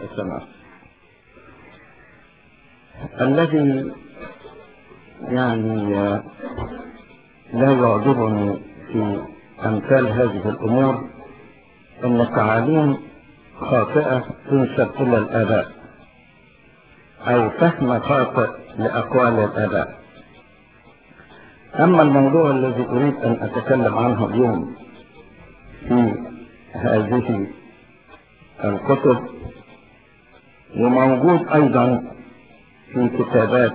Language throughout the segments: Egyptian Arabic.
أثناس الذي يعني لا يعجبني في أمثال هذه الأمور أن تعاليم خاطئة تنسب إلى الآباء أو فهم خاطئ لأقوال الآباء أما الموضوع الذي أريد أن أتكلم عنه اليوم في هذه الكتب وموجود أيضا في كتابات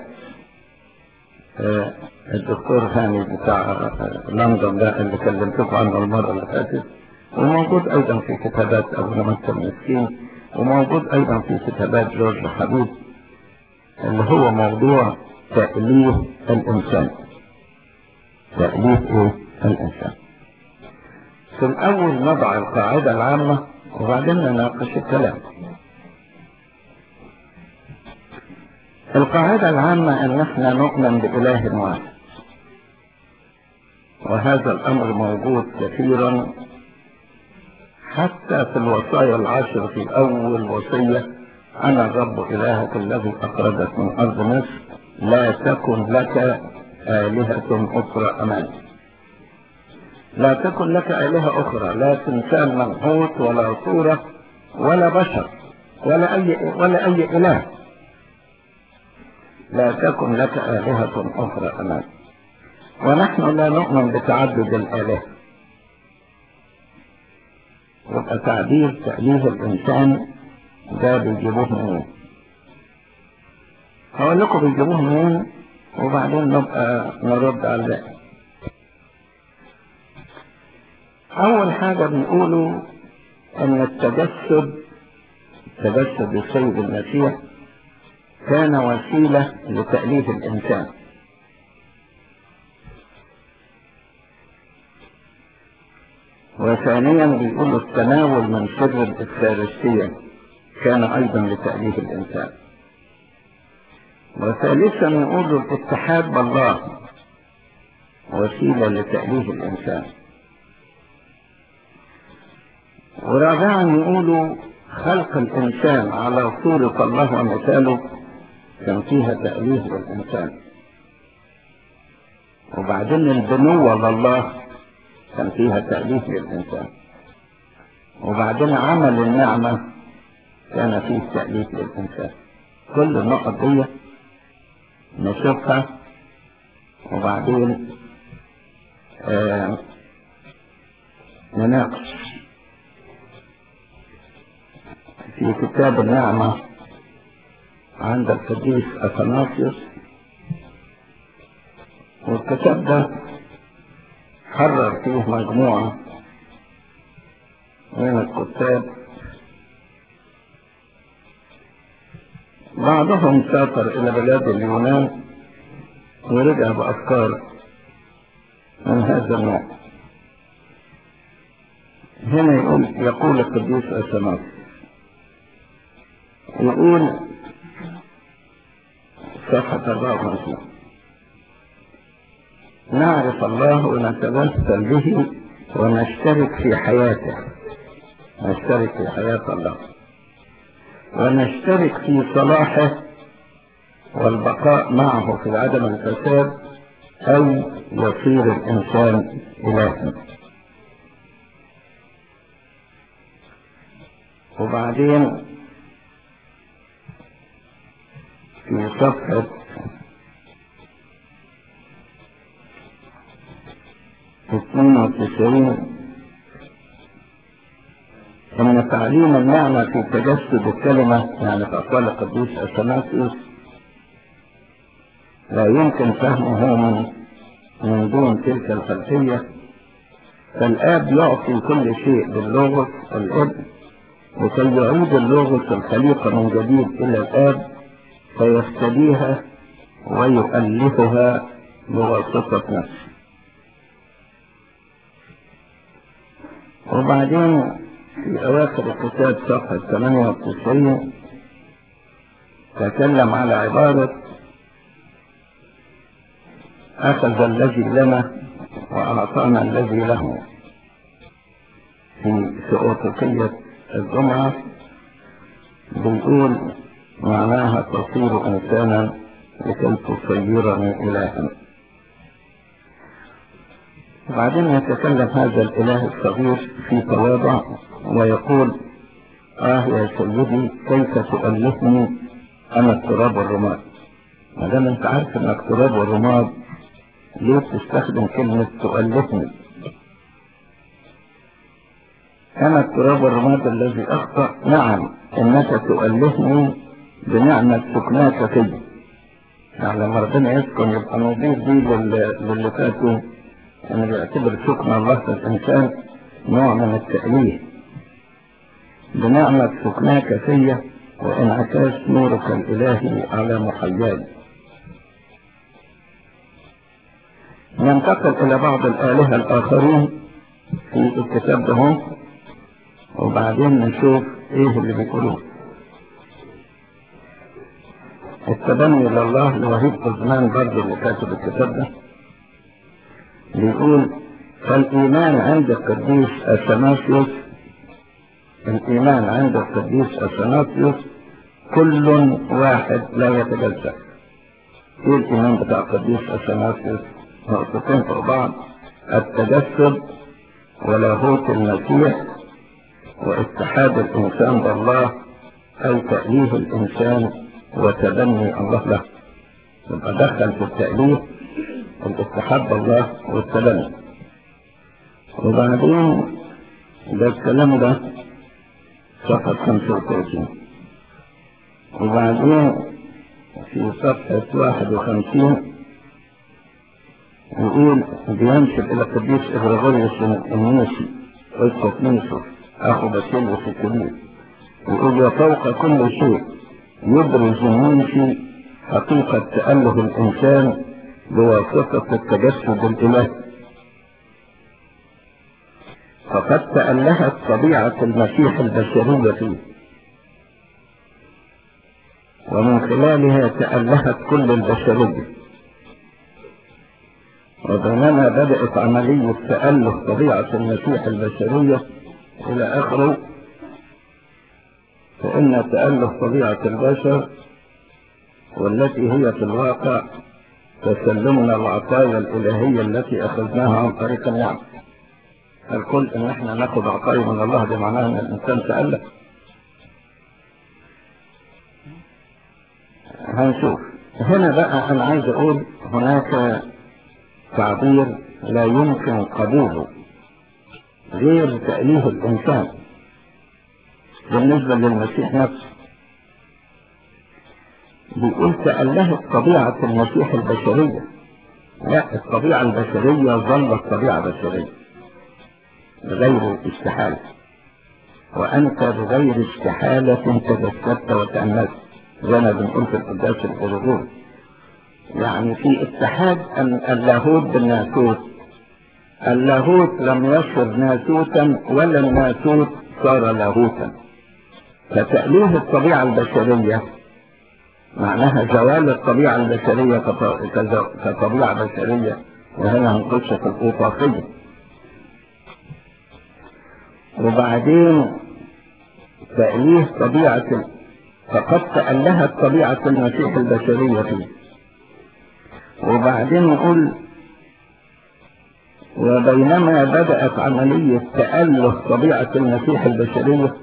الدكتور هاني بتاع لندن ده اللي كلمتكم عنه المرة اللي فاتت وموجود أيضا في كتابات أبو نمت المسكين وموجود أيضا في كتابات جورج حبيب اللي هو موضوع تأليه الإنسان تأليه إيه الإنسان في الأول نضع القاعدة العامة وبعدين نناقش الكلام القاعدة العامة أن احنا نؤمن بإله واحد وهذا الأمر موجود كثيرا حتى في الوصايا العشر في أول وصية أنا الرب إلهك الذي أخرجك من أرض مصر لا تكن لك آلهة أخرى أمامي لا تكن لك آلهة أخرى لا تمثال منحوت ولا صورة ولا بشر ولا أي ولا أي إله لا تكن لك آلهة أخرى أمامي ونحن لا نؤمن بتعدد الآلهة يبقى تعبير تأليه الإنسان ده بيجيبوه منين هقول لكم بيجيبوه منين وبعدين نبقى نرد على الباقي أول حاجة بنقوله أن التجسد تجسد السيد المسيح كان وسيلة لتأليف الإنسان وثانيا بيقولوا التناول من سر الإفكارستية كان أيضا لتأليف الإنسان وثالثا يقولوا الاتحاد بالله وسيلة لتأليف الإنسان ورابعا يقولوا خلق الإنسان على صورة الله ومثاله كان فيها تأليف للإنسان وبعدين البنوة لله كان فيها تأليف للإنسان وبعدين عمل النعمة كان فيه تأليف للإنسان كل النقط دي نشوفها وبعدين آه نناقش في كتاب النعمة عند القديس أثناسيوس والكتاب ده حرر فيه مجموعة من الكتاب بعضهم سافر إلى بلاد اليونان ورجع بأفكار من هذا النوع هنا يقول يقول القديس أثناسيوس يقول صفحة 54 نعرف الله ونتمثل به ونشترك في حياته نشترك في حياة الله ونشترك في صلاحه والبقاء معه في عدم الفساد أو يصير الإنسان إلها وبعدين في صفحة اثنين وتسعين أن تعليم النعمة في تجسد الكلمة يعني في أقوال القديس أثناسيوس لا يمكن فهمه من من دون تلك الخلفية فالآب يعطي كل شيء باللغة الابن وكي يعيد اللغة الخليقة من جديد إلى الآب فيفتديها ويؤلفها بواسطة نفسه وبعدين في أواخر الكتاب صفحة 98 تكلم على عبارة أخذ الذي لنا وأعطانا الذي له في سؤوتكية الجمعة بيقول معناها تصير إنسانا لكي تصيرني إلها وبعدين يتكلم هذا الإله الصغير في تواضع ويقول آه يا سيدي كيف تؤلفني أنا التراب والرماد ما دام أنت عارف إنك تراب والرماد ليه تستخدم كلمة تؤلفني أنا التراب والرماد الذي أخطأ نعم إنك تؤلفني بنعمة سكناك فيه يعني لما ربنا يسكن يبقى نضيف دي للي فاتوا أنا بيعتبر سكن الله في الإنسان نوع من التأليف بنعمة سكناك فيا وانعكاس نورك الإلهي على محياي ننتقل إلى بعض الآلهة الآخرين في الكتاب ده وبعدين نشوف إيه اللي بيقولوه التبني لله لوهيب قزمان برضه اللي كاتب الكتاب ده بيقول فالإيمان عند القديس أثناسيوس الإيمان عند القديس أثناسيوس كل واحد لا يتجزأ إيه الإيمان بتاع القديس أثناسيوس نقطتين فوق بعض التجسد ولاهوت المسيح واتحاد الإنسان بالله أي تأليه الإنسان وتبني الله له يبقى دخل في التأليه الاتحاد بالله والتبني وبعدين ده الكلام ده صفحة 35 وبعدين في صفحة 51 يقول بينسب إلى قديس إغريغوريوس النيسي قصة نيسوس أخو باسيليوس الكبير يقول وفوق كل شيء يبرز النيسي حقيقة تأله الإنسان بواسطة التجسد الإلهي فقد تألهت طبيعة المسيح البشرية فيه ومن خلالها تألهت كل البشرية وبينما بدأت عملية تأله طبيعة المسيح البشرية إلى آخره فإن تأله طبيعة البشر والتي هي في الواقع تسلمنا العطايا الإلهية التي أخذناها عن طريق النعم الكل إن إحنا ناخد عطايا من الله ده معناه إن الإنسان تأله هنشوف هنا بقى أنا عايز أقول هناك تعبير لا يمكن قبوله غير تأليه الإنسان بالنسبة للمسيح نفسه بيقول تألهت طبيعة المسيح البشرية لا الطبيعة البشرية ظلت طبيعة بشرية بغير استحالة وأنت بغير استحالة تجسدت وتأنست زي ما بنقول في القداس الغرغور يعني في اتحاد اللاهوت بالناسوت اللاهوت لم يصر ناسوتا ولا الناسوت صار لاهوتا فتأليه الطبيعة البشرية معناها زوال الطبيعة البشرية كطبيعة بشرية وهنا هنخش في الأوطاقية وبعدين تأليه طبيعة فقد تألهت طبيعة المسيح البشرية فيه وبعدين نقول وبينما بدأت عملية تأله طبيعة المسيح البشرية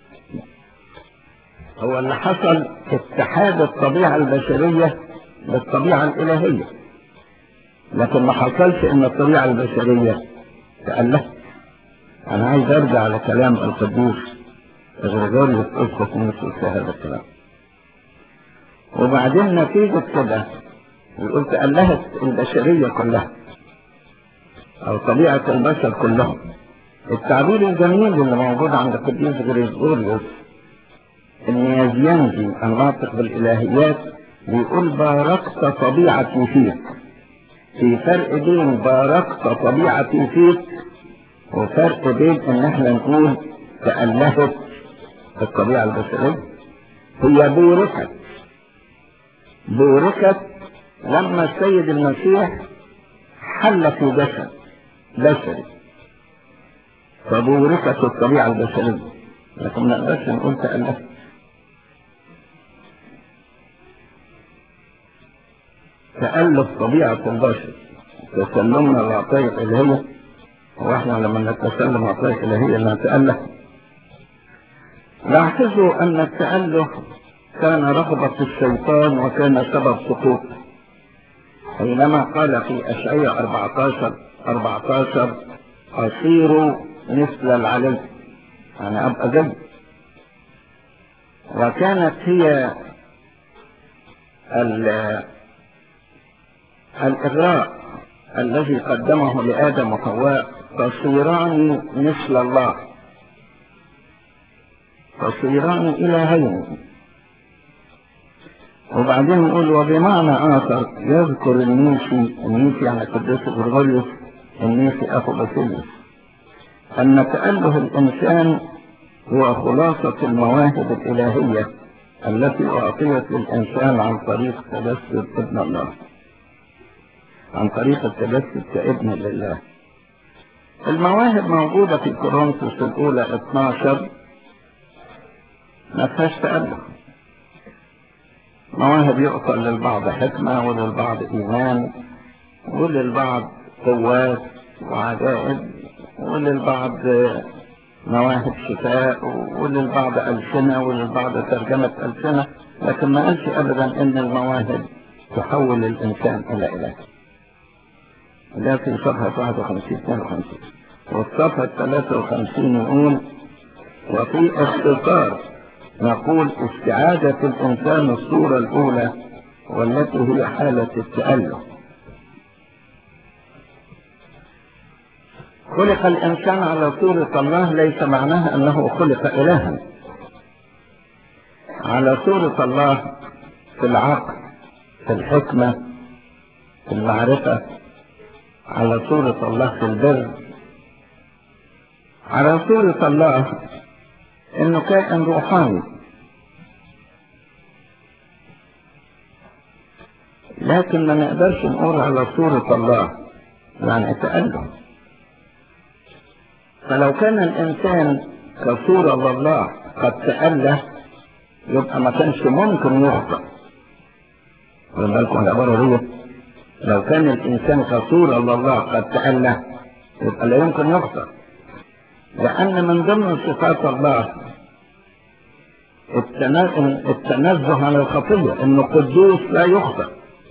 هو اللي حصل اتحاد الطبيعة البشرية بالطبيعة الإلهية لكن ما حصلش ان الطبيعة البشرية تألهت انا عايز ارجع لكلام القدوس غريغوريوس اسقف نيسوس في هذا الكلام وبعدين نتيجة كده يقول تألهت البشرية كلها أو طبيعة البشر كلهم التعبير الجميل اللي موجود عند القديس غريغوريوس النيازيانجي الناطق بالإلهيات بيقول باركت طبيعتي فيك في فرق بين باركت طبيعتي فيك وفرق بين ان احنا نقول تألهت الطبيعة البشرية هي بوركت بوركت لما السيد المسيح حل في جسد بشري فبوركت الطبيعة البشرية لكن ما نقدرش نقول تألهت تألف طبيعة البشر تسلمنا العطايا الإلهية واحنا لما نتسلم العطايا الإلهية نتألف لاحظوا أن التألف كان رغبة الشيطان وكان سبب سقوط حينما قال في أشعية 14 14 أصير مثل العلي أنا أبقى زي وكانت هي الإغراء الذي قدمه لآدم وحواء تصيران مثل الله تصيران إلهين وبعدين نقول وبمعنى آخر يذكر النيسي النيسي يعني قديس غرغوريوس النيسي أخو باسيليوس أن تأله الإنسان هو خلاصة المواهب الإلهية التي أعطيت للإنسان عن طريق تجسد ابن الله عن طريق التجسد كابن لله المواهب موجودة في كورنثوس الأولى 12 ما فيهاش تأله مواهب يعطى للبعض حكمة وللبعض إيمان وللبعض قوات وعجائب وللبعض مواهب شفاء وللبعض ألسنة وللبعض ترجمة ألسنة لكن ما قالش أبدا إن المواهب تحول الإنسان إلى إله ده في صفحة 51 52 والصفحة 53 يقول وفي اختصار نقول استعادة الإنسان الصورة الأولى والتي هي حالة التألف خلق الإنسان على صورة الله ليس معناها أنه خلق إلها على صورة الله في العقل في الحكمة في المعرفة على صورة الله في البر على صورة الله انه كائن روحاني لكن ما نقدرش نقول على صورة الله يعني تأله فلو كان الإنسان كصورة لله قد تأله يبقى ما كانش ممكن يخطأ خد بالكم العبارة دي لو كان الإنسان كصورة لله قد تأله يبقى لا يمكن يخطأ لأن من ضمن صفات الله التنزه عن الخطية إنه قدوس لا يخطئ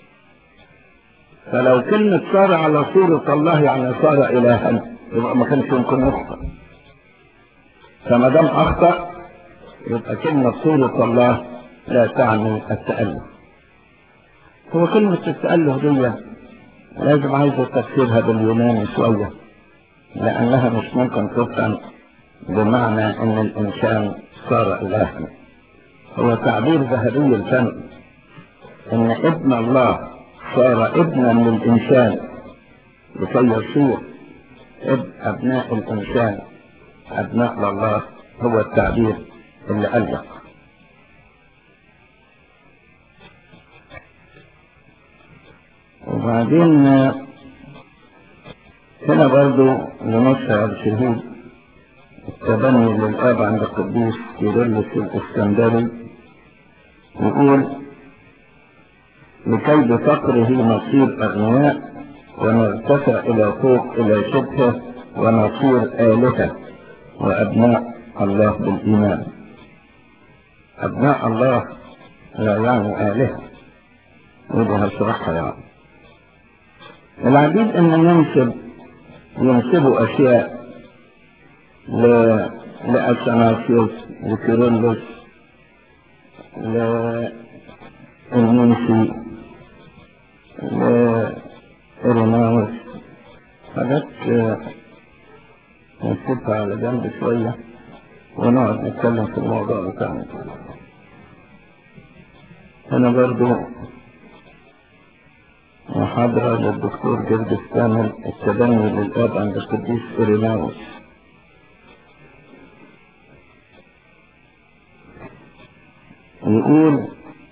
فلو كلمة صار على صورة الله يعني صار إلها يبقى ما كانش يمكن يخطئ فما دام أخطأ يبقى كلمة صورة الله لا تعني التأله هو كلمة التأله دي لازم عايزة تفسيرها باليوناني شوية لأنها مش ممكن تفهم بمعنى أن الإنسان صار إلها هو تعبير ذهبي الفن أن ابن الله صار ابنا للإنسان لكي يصير ابن أبناء الإنسان أبناء لله هو التعبير اللي ألزق وبعدين هنا برضو لنشر الشهود التبني للآب عند القديس كيرلس الإسكندري يقول لكي بفقره نصير أغنياء ونرتفع إلى فوق إلى شبهه ونصير آلهة وأبناء الله بالإيمان أبناء الله لا يعني آلهة وده هشرحها يعني العجيب أن ينسب ينسبوا أشياء ل... لأثناسيوس لكيرلس للمنسي لإريناوس حاجات نسيبها على جنب شوية ونقعد نتكلم في الموضوع بتاعنا هنا برضو محاضرة للدكتور جرجس كامل التبني للآب عند القديس إيريناوس يقول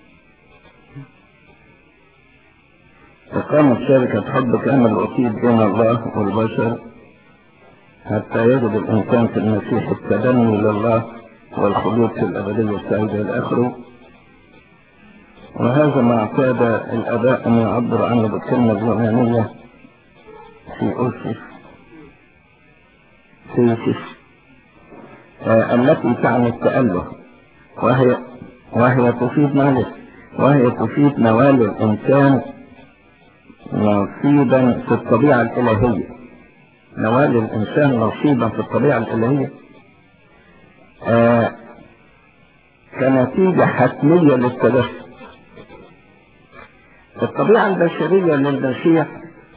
إقامة شركة حب كامل وسيط بين الله والبشر حتى يجد الإنسان في المسيح التبني لله والخلود في الأبدية السعيدة إلى آخره وهذا ما اعتاد الآباء أن يعبر عنه بالكلمة اليونانية في أوسس سيسس آه التي تعني التأله وهي وهي تفيد مالك وهي تفيد نوال الإنسان نصيبا في الطبيعة الإلهية نوال الإنسان نصيبا في الطبيعة الإلهية آه كنتيجة حتمية للتدخل الطبيعة البشرية للمسيح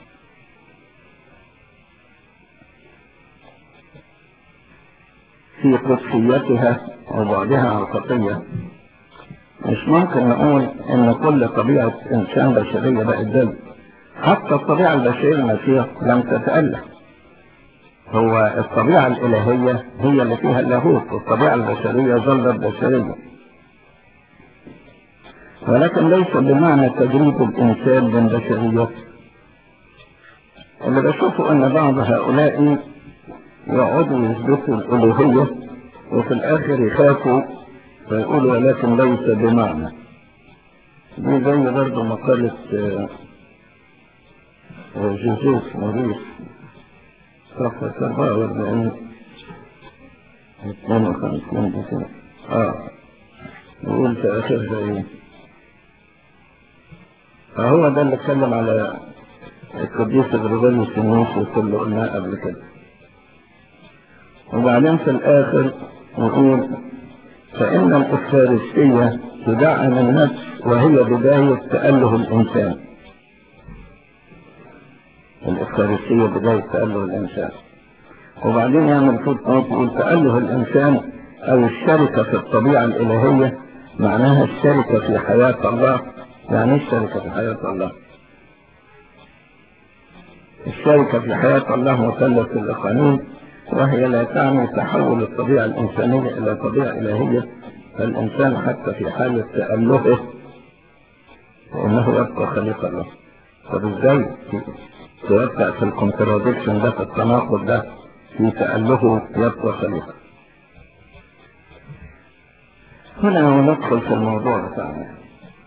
في قدسيتها وبعدها عن الخطية مش ممكن نقول ان كل طبيعة انسان بشرية بقت دل حتى الطبيعة البشرية المسيح لم تتألف هو الطبيعة الإلهية هي اللي فيها اللاهوت والطبيعة البشرية ظلت بشرية ولكن ليس بمعنى تجريد الإنسان من بشريته اللي بشوفه أن بعض هؤلاء يقعدوا يثبتوا الألوهية وفي الآخر يخافوا فيقولوا ولكن ليس بمعنى دي زي برضه مقالة جوزيف موريس صفحة 44 52 دي اه يقول في آخرها ايه فهو ده اللي اتكلم على القديس غريغوريوس النيسي اللي قلناه قبل كده وبعدين في الآخر نقول فإن الإفارسية تدعم النفس وهي بداية تأله الإنسان الإفارسية بداية تأله الإنسان وبعدين يعمل فوت نوت يقول تأله الإنسان أو الشركة في الطبيعة الإلهية معناها الشركة في حياة الله يعني ايه الشركة في حياة الله الشركة في حياة الله مثلث القانون وهي لا تعني تحول الطبيعة الإنسانية إلى طبيعة إلهية فالإنسان حتى في حالة تألهه فإنه يبقى خليق الله طب إزاي توقع في الكونتراديكشن ده في التناقض ده في تألهه يبقى خليقة هنا ندخل في الموضوع بتاعنا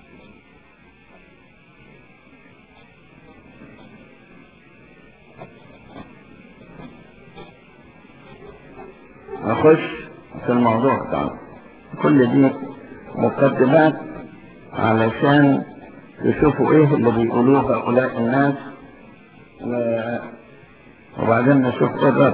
أخش في الموضوع بتاعنا كل دي مقدمات علشان يشوفوا ايه اللي بيقولوه هؤلاء الناس و... وبعدين نشوف ايه الرد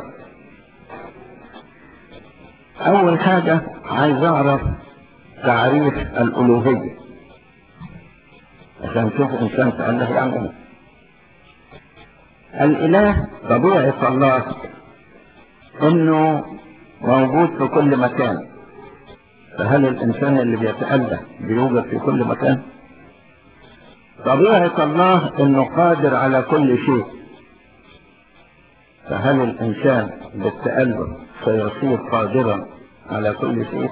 اول حاجة عايز اعرف تعريف الالوهية عشان نشوف انسان تأله يعني ايه الاله طبيعة الله انه موجود في كل مكان فهل الإنسان اللي بيتأله بيوجد في كل مكان طبيعة الله إنه قادر على كل شيء فهل الإنسان بالتأله سيصير قادرا على كل شيء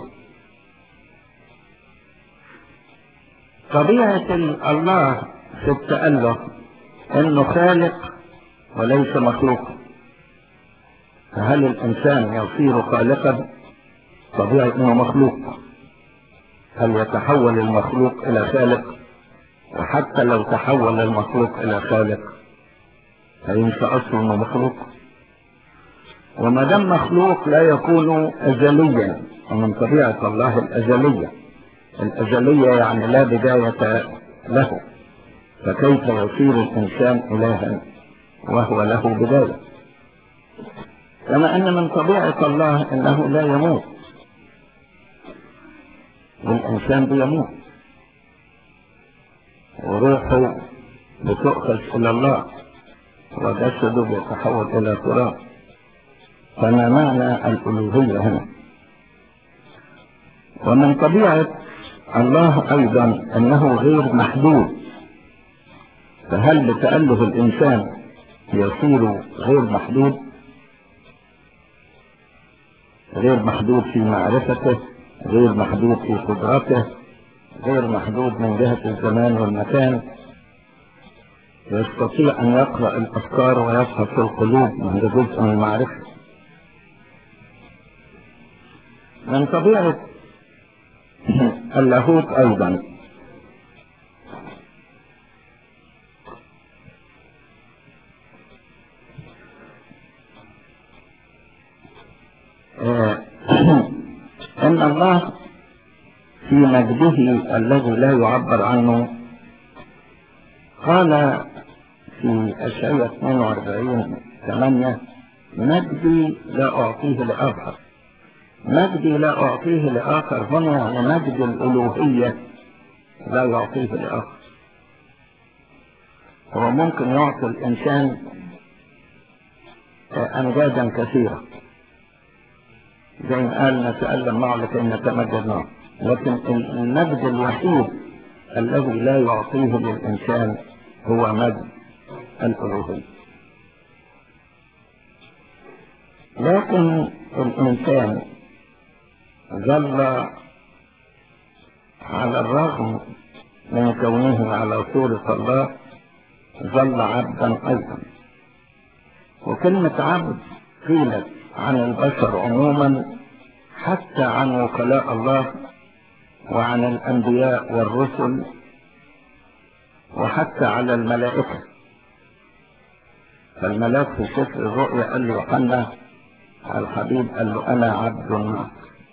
طبيعة الله في التأله إنه خالق وليس مخلوق فهل الإنسان يصير خالقا طبيعي انه مخلوق هل يتحول المخلوق الى خالق وحتى لو تحول المخلوق الى خالق فينسى اصله انه مخلوق وما دام مخلوق لا يكون ازليا ومن طبيعه الله الازليه الازليه يعني لا بدايه له فكيف يصير الانسان الها وهو له بدايه كما ان من طبيعه الله انه لا يموت والإنسان بيموت وروحه بتؤخذ إلى الله وجسده بيتحول إلى تراب فما معنى الألوهية هنا ومن طبيعة الله أيضا أنه غير محدود فهل بتأله الإنسان يصير غير محدود غير محدود في معرفته غير محدود في قدرته غير محدود من جهة الزمان والمكان يستطيع أن يقرأ الأفكار ويفهم في القلوب من جزء من المعرفة من طبيعة اللاهوت أيضا في مجده الذي لا يعبر عنه قال في أشعية 42 8 مجدي لا أعطيه لآخر مجدي لا أعطيه لآخر هنا يعني مجد الألوهية لا يعطيه لآخر هو ممكن يعطي الإنسان أمجادا كثيرة زي ما قال نتألم معه لكي نتمجد معه لكن المجد الوحيد الذي لا يعطيه للإنسان هو مجد الألوهية لكن الإنسان ظل على الرغم من كونه على صورة الله ظل عبدا أيضا وكلمة عبد قيلت عن البشر عموما حتى عن وكلاء الله وعن الأنبياء والرسل وحتى على الملائكة فالملاك في سفر الرؤيا قال له يوحنا الحبيب قال له أنا عبد الناصر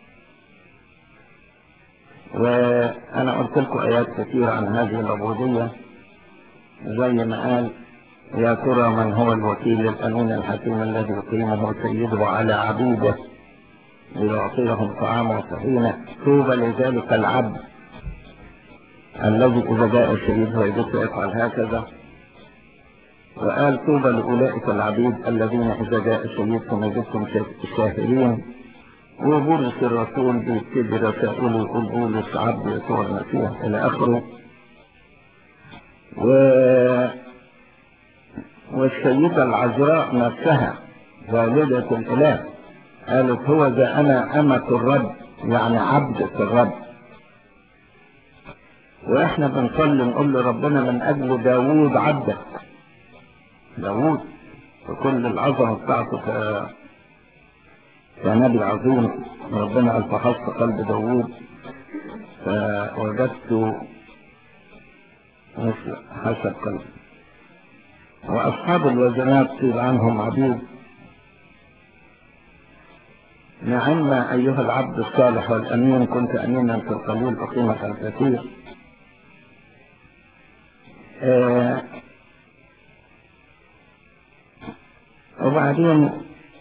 وأنا قلت لكم آيات كثيرة عن هذه العبودية زي ما قال يا ترى من هو الوكيل الأمين الحكيم الذي يقيمه سيده على عبيده ليعطيهم طعاما طحينا طوبى لذلك العبد الذي إذا جاء الشهيد ويجب يفعل هكذا وقال طوبى لأولئك العبيد الذين إذا جاء الشهيد فنجدكم شاهدين وبولس الرسول بيبتدي رسائله يقول بولس عبد يسوع المسيح إلى آخره و والسيدة العذراء نفسها والدة الإله قالت هو ذا أنا أمة الرب يعني عبدة الرب وإحنا بنصلي نقول لربنا من أجل داوود عبدك داوود وكل العظمة بتاعته ك... كنبي عظيم ربنا قال فحص قلب داوود فوجدت مثل حسب قلبي وأصحاب الوزنات قيل عنهم عبيد نعم أيها العبد الصالح والأمين كنت أمينا في القليل أقيمك الكثير آه وبعدين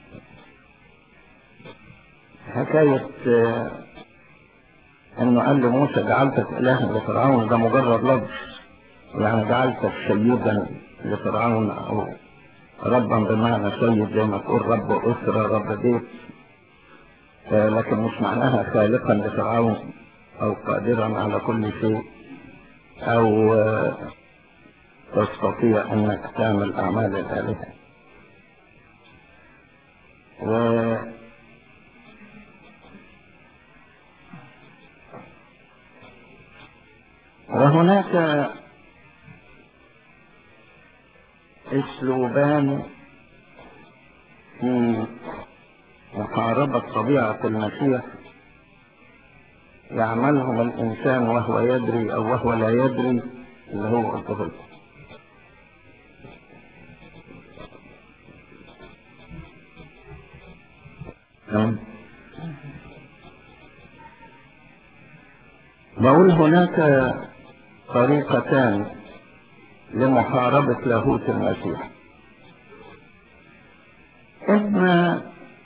حكاية آه انه قال لموسى جعلتك الها لفرعون ده مجرد لفظ يعني جعلتك سيدا لفرعون او ربا بمعنى سيد زي ما تقول رب اسرة رب بيت آه لكن مش معناها خالقا لفرعون او قادرا على كل شيء او آه تستطيع انك تعمل اعمال الالهه و وهناك اسلوبان في محاربة طبيعة المسيح يعملهم الإنسان وهو يدري أو وهو لا يدري اللي هو الطفل بقول هناك طريقتان لمحاربة لاهوت المسيح إما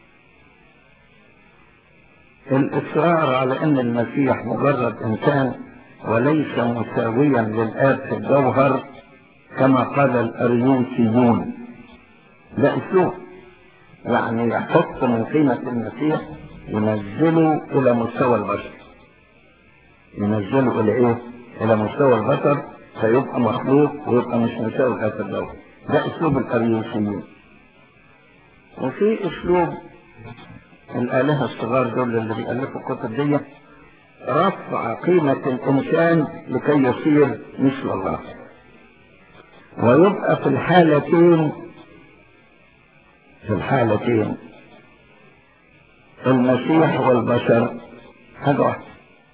الإصرار على أن المسيح مجرد إنسان وليس مساويا للآب في الجوهر كما قال الأريوسيون ده أسلوب يعني يحط من قيمة المسيح ينزله إلى مستوى البشر ينزله إلى إيه؟ إلى مستوى البشر فيبقى مخلوق ويبقى مش مساوي هذا الجوهر ده أسلوب الأريوسيين وفي أسلوب الآلهة الصغار دول اللي بيألفوا الكتب دي رفع قيمة الإنسان لكي يصير مثل الله ويبقى في الحالتين في الحالتين المسيح والبشر حاجة واحدة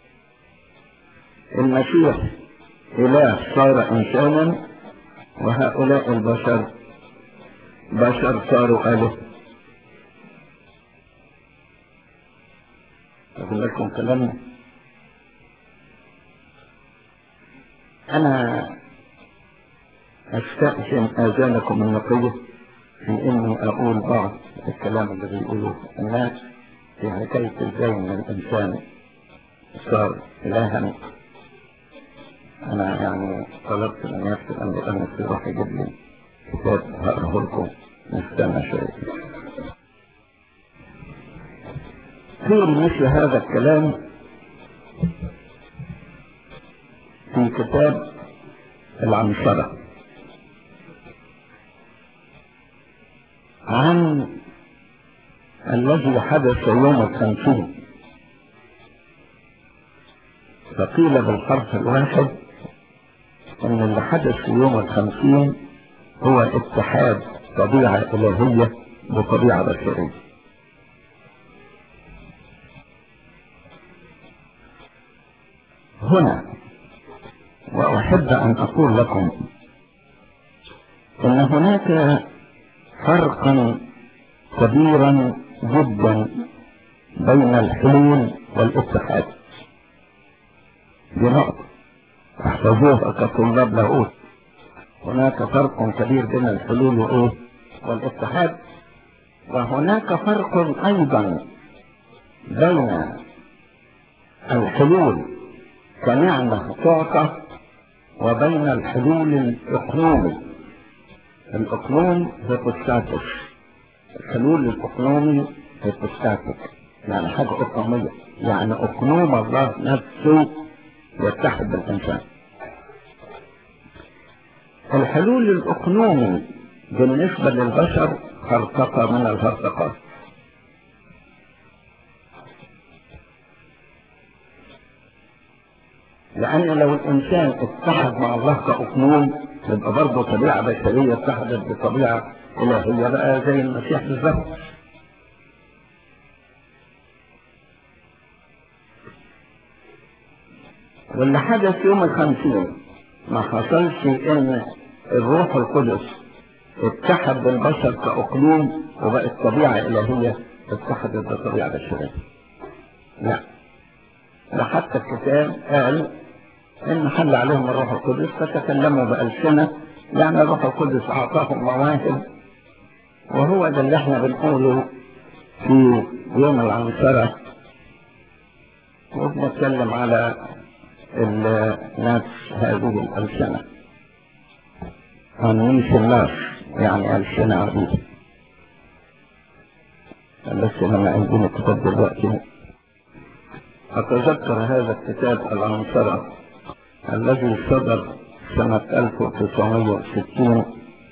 المسيح إله صار إنسانا وهؤلاء البشر بشر صاروا آله أقول لكم كلامنا أنا أستأذن آذانكم النقية في إني أقول بعض الكلام اللي بيقوله الناس في حكاية إزاي إن الإنسان صار إلها أنا يعني طلبت من نفسي أن أن يروح يجيب لي كتاب هقراه لكم نستنى شوية في مثل هذا الكلام في كتاب العنصرة عن الذي حدث يوم الخمسين فقيل بالحرف الواحد ان اللي حدث في يوم الخمسين هو اتحاد طبيعة الهية بطبيعة بشرية هنا وأحب أن أقول لكم أن هناك فرقا كبيرا جدا بين الحلول والاتحاد دي نقطة احفظوها كطلاب لاهوت هناك فرق كبير بين الحلول وايه والاتحاد وهناك فرق ايضا بين الحلول كنعمة تعطى وبين الحلول الاقنومي الاقنوم هيبوستاتيك الحلول الاقنومي هيبوستاتيك يعني حاجة اقنومية يعني اقنوم الله نفسه يتحد بالإنسان الحلول الأقنومي بالنسبة للبشر هرطقة من الهرطقات لأن لو الإنسان اتحد مع الله كأقنوم يبقى برضه طبيعة بشرية اتحدت بطبيعة إلهية بقى زي المسيح بالظبط واللي حدث يوم الخمسين ما حصلش ان الروح القدس اتحد بالبشر كأقلوم وبقت طبيعة إلهية اتحدت بالطبيعة البشرية لا ده حتى الكتاب قال ان حل عليهم الروح القدس فتكلموا بألسنة يعني الروح القدس أعطاهم مواهب وهو ده اللي احنا بنقوله في يوم العنصرة وبنتكلم على الناس هذه الألسنة عن الناس يعني ألسنة عديدة بس لما عندنا كتاب دلوقتي أتذكر هذا الكتاب العنصرة الذي صدر سنة 1960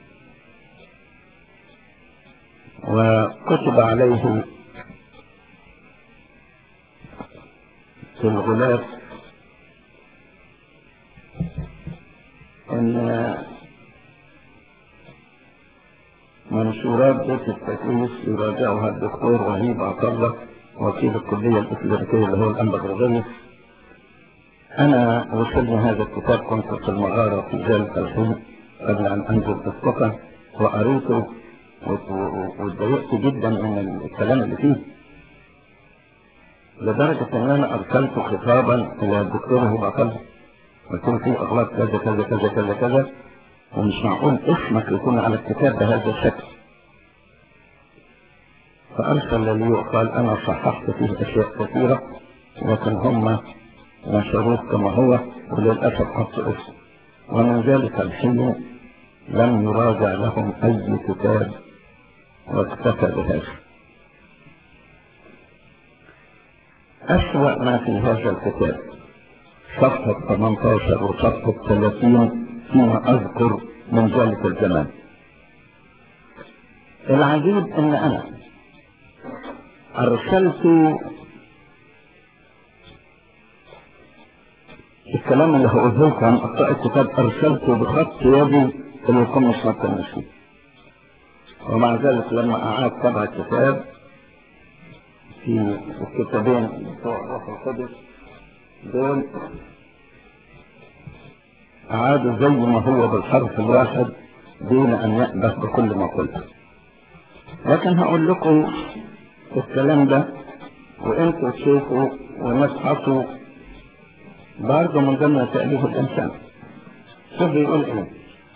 وكتب عليه في الغلاف ان منشورات بيت التدريس يراجعها الدكتور وهيب عطله وكيل الكلية الإكليريكية اللي هو الأنبا غرغني أنا وصلني هذا الكتاب كنت في المغارة في ذلك الحين قبل أن أنزل بالسفن وقريته واتضايقت جدا من الكلام اللي فيه لدرجة أن أنا أرسلت خطابا إلى الدكتور هيب عطله ويكون فيه أغلاط كذا كذا كذا كذا كذا ومش معقول اسمك يكون على الكتاب بهذا الشكل فأرسل لي وقال أنا صححت فيه أشياء كثيرة لكن هم نشروه كما هو وللأسف حطوا اسمه ومن ذلك الحين لم يراجع لهم أي كتاب واكتفى بهذا أسوأ ما في هذا الكتاب صفحة 18 وصفحة 30 فيما أذكر من ذلك الزمان العجيب أن أنا أرسلت الكلام اللي هقوله لكم عن أخطاء الكتاب أرسلته بخط يدي إلى القمة صلاة المسيح ومع ذلك لما أعاد طبع الكتاب في الكتابين بتوع الروح القدس دول أعادوا زي ما هو بالحرف الواحد دون أن يأبه بكل ما قلت لكن هقول لكم الكلام ده وانتوا تشوفوا ونفحصوا برضه من ضمن تأليف الإنسان شوف بيقول ايه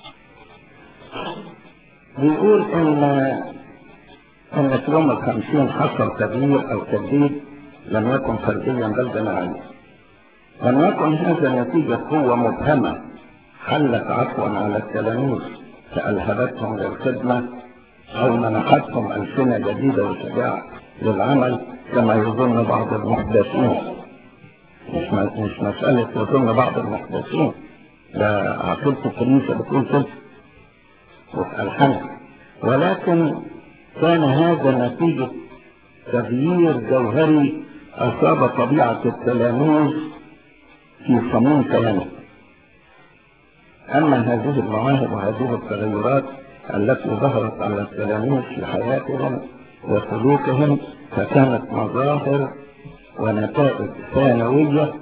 بيقول ان ان في يوم الخمسين حصل تغيير او تجديد لم يكن فرديا بل جماعيا لم يكن هذا نتيجة قوة مبهمة حلت عفوا على التلاميذ فألهبتهم للخدمة أو منحتهم ألسنة جديدة وشجاعة للعمل كما يظن بعض المحدثين مش مش مسألة يظن بعض المحدثين ده عقيدة الكنيسة بتقول كده وفي ألحانها ولكن كان هذا نتيجة تغيير جوهري أصاب طبيعة التلاميذ في صميم كيانه أما هذه المواهب وهذه التغيرات التي ظهرت على التلاميذ في حياتهم وسلوكهم فكانت مظاهر ونتائج ثانوية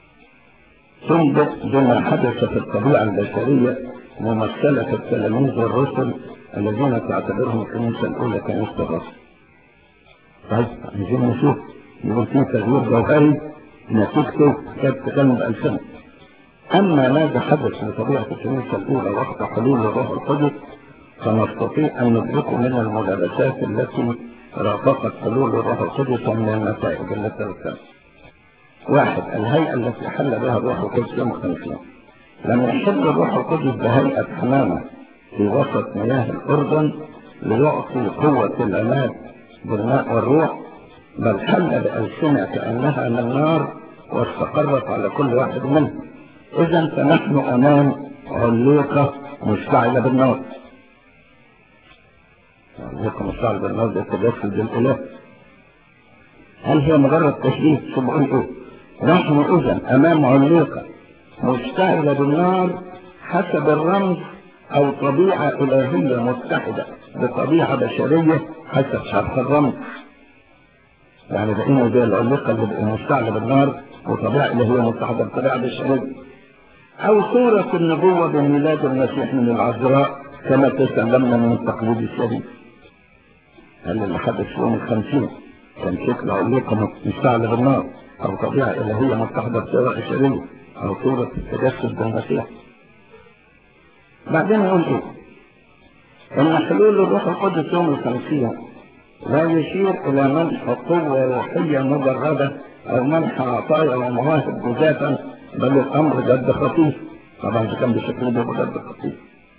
تنبئ بما حدث في الطبيعة البشرية ممثلة في التلاميذ والرسل الذين تعتبرهم الكنيسة الأولى كنيسة الرسل. طيب عايزين نشوف يقول في تغيير جوهري نتيجته كانت تكلم بألسنة. أما ماذا حدث لطبيعة الكنيسة الأولى وقت حلول الروح القدس فنستطيع أن ندركه من الملابسات التي رافقت حلول الروح القدس ومن النتائج التي ذكرت. واحد الهيئة التي حل بها الروح القدس يوم الخمسين لم يحل الروح القدس بهيئة حمامة في وسط مياه الأردن ليعطي قوة العماد بالماء والروح بل حل بألسنة كأنها من نار واستقرت على كل واحد منهم إذا فنحن أمام عليقة مشتعلة بالنار عليقة مشتعلة بالنار ده تجسد الإله هل هي مجرد تشبيه شو بقول إيه؟ نحن إذا أمام عليقة مشتعلة بالنار حسب الرمز أو طبيعة إلهية متحدة بطبيعة بشرية حسب شرح الرمز يعني بقينا زي العليقة اللي مشتعلة بالنار وطبيعة إلهية متحدة بطبيعة بشرية أو صورة النبوة بميلاد المسيح من العذراء كما تسلمنا من التقليد الشريف هل اللي حدث في يوم الخمسين كان شكل عليقة مشتعلة بالنار أو طبيعة إلهية متحدة بطبيعة بشرية أو صورة التجسد بالمسيح بعدين يقول ايه ان حلول الروح القدس يوم الخمسين لا يشير الى منح قوة روحية مجردة او منح عطايا ومواهب جزافا بل الامر جد خطير طبعا ده كان بشكل ده جد خطير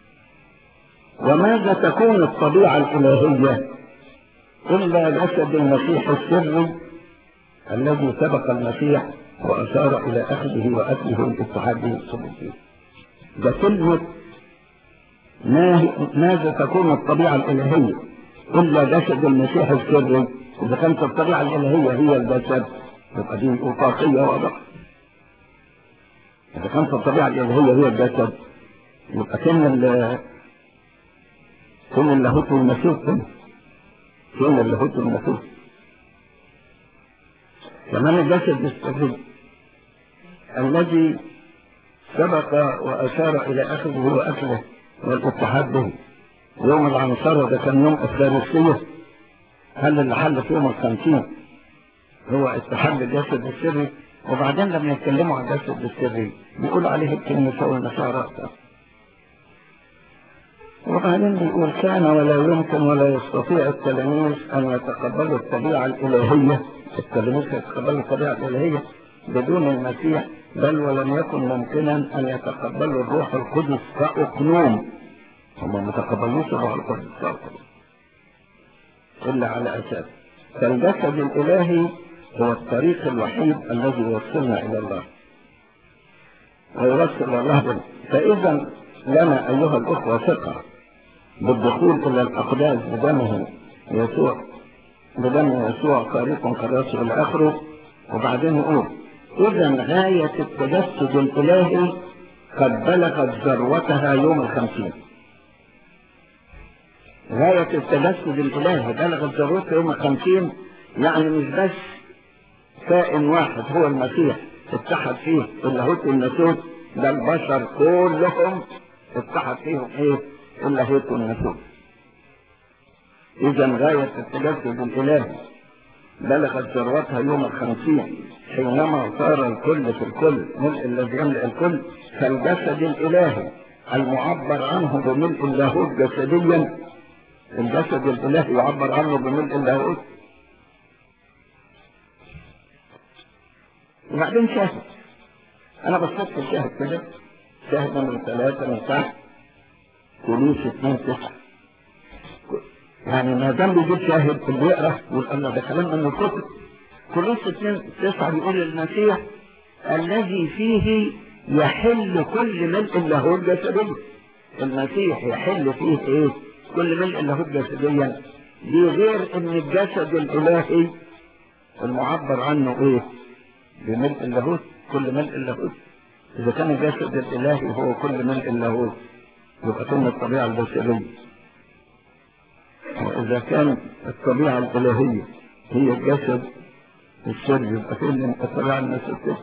وماذا تكون الطبيعة الالهية الا جسد المسيح السري الذي سبق المسيح واشار الى اخذه واكله الاتحاد به ده كلمة ماذا تكون الطبيعة الإلهية إلا جسد المسيح السري إذا كانت الطبيعة الإلهية هي الجسد يبقى دي أوقافية واضحة إذا كانت الطبيعة الإلهية هي الجسد يبقى كان ال كان اللاهوت والمسيح كان كان اللاهوت والمسيح كمان الجسد السري الذي سبق وأشار إلى أخذه وأكله والاتحاد به يوم العنصرة ده كان يوم الثالثية هل اللي حل في يوم الخمسين هو اتحاد الجسد السري وبعدين لما يتكلموا عن الجسد السري بيقول عليه الكنيسة والنصارى وبعدين بيقول كان ولا يمكن ولا يستطيع التلاميذ أن يتقبلوا الطبيعة الإلهية التلاميذ يتقبلوا الطبيعة الإلهية بدون المسيح بل ولم يكن ممكنا أن يتقبلوا الروح القدس كأقنوم هم ما تقبلوش الروح القدس كأقنوم إلا على أساس فالجسد الإلهي هو الطريق الوحيد الذي يوصلنا إلى الله ويوصل الله بنا فإذا لنا أيها الأخوة ثقة بالدخول إلى الأقداس بدمه يسوع بدم يسوع طريق كالرسول إلى آخره وبعدين يقول إذا غاية التجسد الإلهي قد بلغت ذروتها يوم الخمسين غاية التجسد الإلهي بلغت ذروتها يوم الخمسين يعني مش بس كائن واحد هو المسيح اتحد فيه اللاهوت والناسوت ده البشر كلهم اتحد فيهم ايه اللاهوت والناسوت إذا غاية التجسد الإلهي بلغت ذروتها يوم الخمسين حينما صار الكل في الكل ملء الذي يملأ الكل فالجسد الإلهي المعبر عنه بملء اللاهوت جسديا الجسد الالهي يعبر عنه بملء اللاهوت وبعدين شاهد انا بصيت في الشاهد كده شاهد من ثلاثة من تحت كلوس اثنين تسعة يعني ما دام بيجيب شاهد اللي يقرا يقول الله ده كلام من الكتب كلوس اثنين تسعة بيقول المسيح الذي فيه يحل كل ملء اللاهوت جسديا المسيح يحل فيه ايه كل ملء اللاهوت جسديا دي غير ان الجسد الالهي المعبر عنه ايه بملء اللاهوت كل ملء اللاهوت اذا كان الجسد الالهي هو كل ملء اللاهوت يبقى ثم الطبيعه البشريه واذا كان الطبيعه الالهيه هي الجسد السري يبقى فين الطبيعه النسويه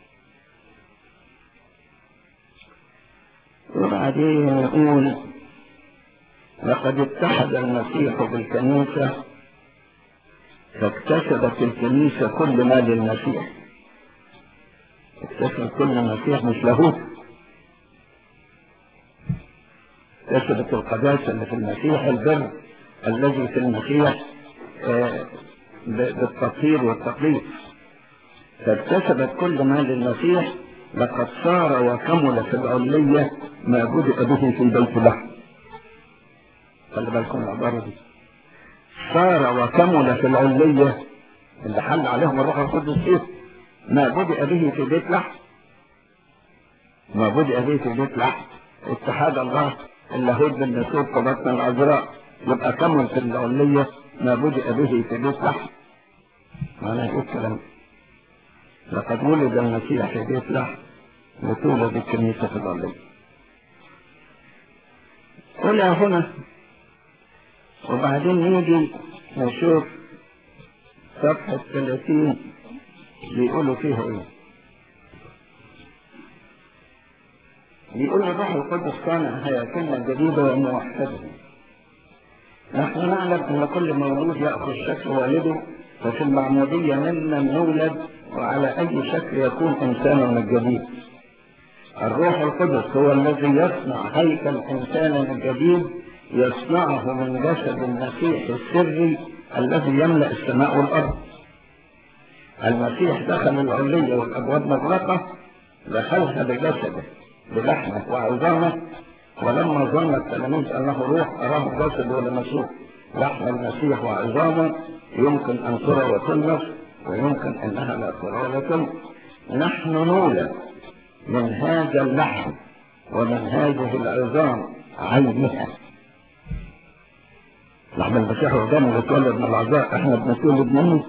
وبعدين يقول لقد اتحد المسيح بالكنيسة فاكتسبت الكنيسة كل ما للمسيح اكتسبت كل المسيح مش لاهوت اكتسبت القداسة اللي في المسيح البر الذي في المسيح آه بالتطهير والتقديس فاكتسبت كل ما للمسيح لقد صار وكمل في العلية ما بدأ به في البيت لحم خلي بالكم العبارة دي صار وكمل في العلية اللي حل عليهم الروح القدس ايه ما بدأ به في بيت لحم ما بدأ به في بيت لحم اتحاد الله اللاهوت بالنسوت قبطنا العذراء يبقى كمل في العلية ما بدأ به في بيت لحم معناه ايه الكلام لقد ولد المسيح في بيت لحم وتولد الكنيسة في العلية إلى هنا وبعدين نيجي نشوف صفحة 30 بيقولوا فيها ايه بيقول الروح القدس صانع حياتنا جديدة وموحدة نحن نعلم ان كل مولود يأخذ شكل والده ففي المعمودية ممن يولد وعلى اي شكل يكون انسانا الجديد الروح القدس هو الذي يصنع هيكل انسانا الجديد يصنعه من جسد المسيح السري الذي يملأ السماء والأرض المسيح دخل العلية والأبواب مغلقة دخلها بجسده بلحمه وعظامه ولما ظن التلاميذ أنه روح أراه جسد ولمسوح لحم المسيح وعظامه يمكن أن ترى وتلمس ويمكن أنها لا ترى ولا تلمس نحن نولد من هذا اللحم ومن هذه العظام عينها لحم المسيح وعظامه بتولد من العذاب احنا بنتولد منه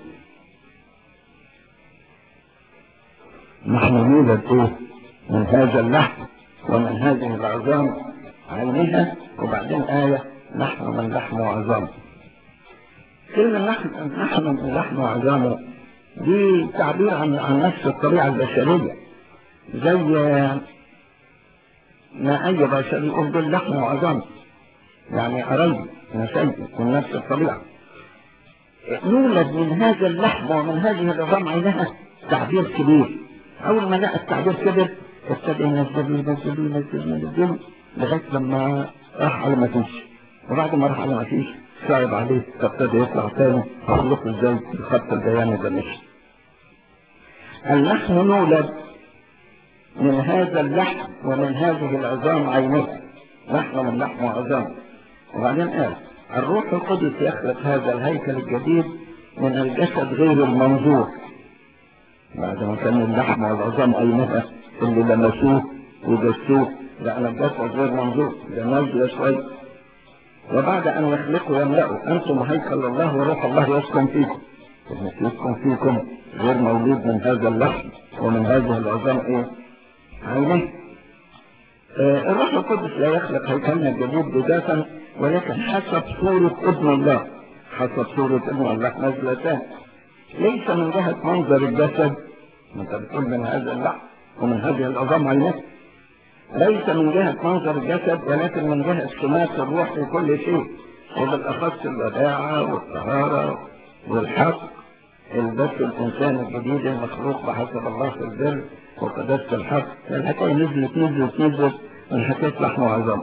نحن نولد ايه من هذا اللحم ومن هذه العظام عينها وبعدين آية نحن من لحم وعظام كلمة نحن نحن من لحم وعظامه دي تعبير عن عن نفس الطبيعة البشرية زي ما أي بشر يقول دول لحم وعظام يعني قريب نسيت من نفس الطبيعة نولد من هذا اللحم ومن هذه العظام عينها تعبير كبير أول ما لقى التعبير كبر ابتدى ينزل ينزل ينزل ينزل لغاية لما راح على ما فيش وبعد ما راح على ما فيش صعب عليه فابتدى يطلع تاني هخلقه ازاي بخط البيان ده مش نحن نولد من هذا اللحم ومن هذه العظام عينها نحن من لحم وعظام وبعدين قال الروح القدس يخلق هذا الهيكل الجديد من الجسد غير المنظور بعد ما كان اللحم والعظام عينها اللي لمسوه وجسوه لأن الجسد غير منظور ده نازل شوي وبعد أن يخلقوا يملأوا أنتم هيكل الله وروح الله يسكن فيكم يسكن فيكم غير مولود من هذا اللحم ومن هذه العظام إيه؟ عينه آه الروح القدس لا يخلق هيكلنا الجديد بذاتا ولكن حسب صورة ابن الله حسب صورة ابن الله نزلتان ليس من جهة منظر الجسد ما انت بتقول من هذا اللحم ومن هذه العظام عينه ليس من جهة منظر الجسد ولكن من جهة سمات الروح في كل شيء وبالأخص الوداعة والطهارة والحق البث الإنسان الجديد المخلوق بحسب الله في البر وقداسة الحق الحكاية نزلت نزلت نزلت من حكاية لحم وعظام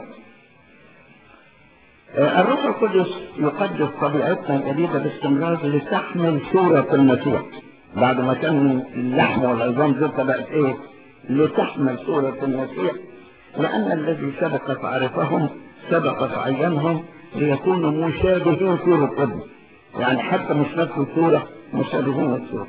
آه، الروح القدس يقدس طبيعتنا الجديدة باستمرار لتحمل صورة المسيح بعد ما كان اللحم والعظام دي بقت ايه لتحمل صورة المسيح لأن الذي سبق فعرفهم سبق فعينهم ليكونوا مشابهين صورة ابنه يعني حتى مش نفس الصورة مشابهين الصورة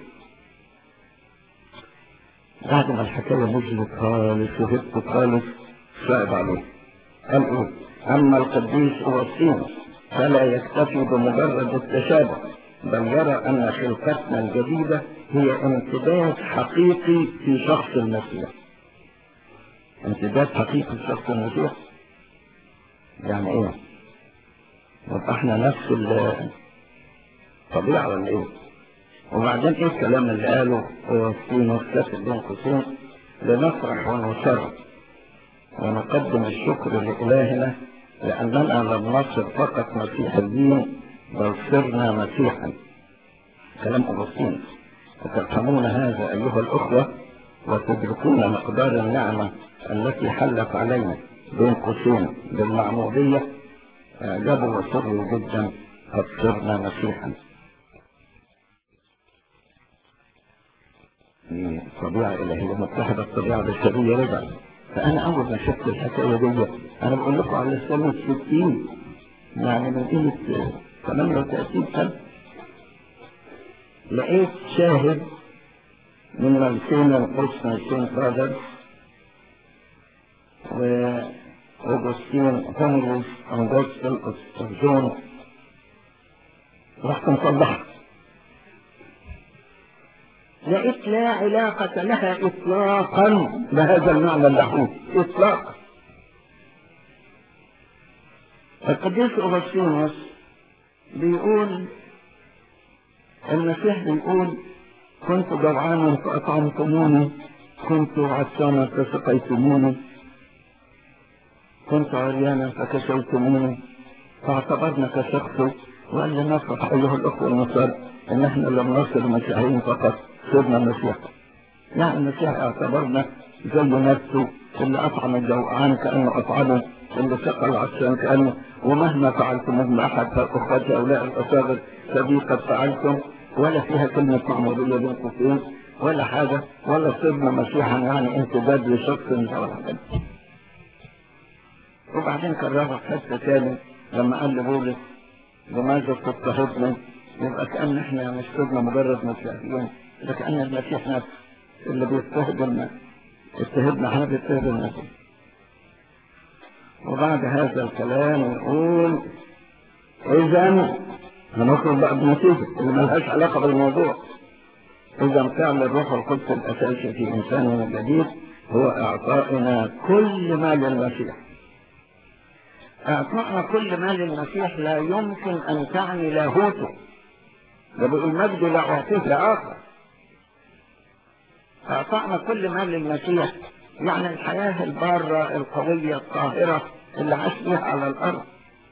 بعد ما الحكاية نزلت خالص وهبت خالص صعب عليه قال ايه اما القديس اوسينوس فلا يكتفي بمجرد التشابه بل يرى ان خلقتنا الجديدة هي امتداد حقيقي في شخص المسيح امتداد حقيقي في شخص المسيح يعني ايه يبقى احنا نفس الطبيعة ولا ايه وبعدين ايه الكلام اللي قاله اوسينوس كاتب بين قوسين لنفرح ونسر ونقدم الشكر لإلهنا لأننا لم نصر فقط مسيحيين بل صرنا مسيحا كلام أغسطين وتفهمون هذا أيها الأخوة وتدركون مقدار النعمة التي حلت علينا بين قوسين بالمعمودية أعجبوا وسروا جدا قد صرنا مسيحا طبيعة إلهية متحدة الطبيعة البشرية رجعت فأنا أول ما شفت الحكاية دي أنا بقول لكم على سنة 60 يعني من قيمة 38 سنة لقيت شاهد من ملكين القدس ملكين برادرز وأوجستين هونغوس أنجوستل جون رحت مصلحها لقيت لا علاقة لها إطلاقا بهذا المعنى اللحوم إطلاقا القديس أوغسطينوس بيقول المسيح بيقول كنت جوعانا فأطعمتموني كنت عطشانا فسقيتموني كنت عريانا فكسوتموني فاعتبرنا كشخص وقال لنا نفرح أيها الأخوة النصارى إن إحنا لم نصل مسيحيين فقط صرنا مسيح يعني المسيح اعتبرنا زي نفسه اللي أطعم الجوعان كأنه أطعمه اللي سقى العطشان كأنه ومهما فعلتم ابن أحد فأخوات هؤلاء الأصاغر فبي قد فعلتم ولا فيها كلمة معمودية بين قوسين ولا حاجة ولا صرنا مسيحا يعني امتداد لشخص من ولا حاجة وبعدين كررها في حتة تاني لما قال لبولس لماذا تضطهدنا يبقى كأن احنا مش صرنا مجرد مسيحيين ده كأن المسيح نفسه اللي بيضطهد اضطهدنا احنا بيضطهد المسيح وبعد هذا الكلام يقول اذا هنخرج بقى بنتيجة اللي ملهاش علاقة بالموضوع اذا فعل الروح القدس الاساسي في انساننا الجديد هو اعطائنا كل ما للمسيح اعطائنا كل ما للمسيح لا يمكن ان تعني لاهوته ده بيقول مجد لا اعطيه لاخر اعطائنا كل ما للمسيح يعني الحياة البارة القوية الطاهرة اللي عاش بها على الأرض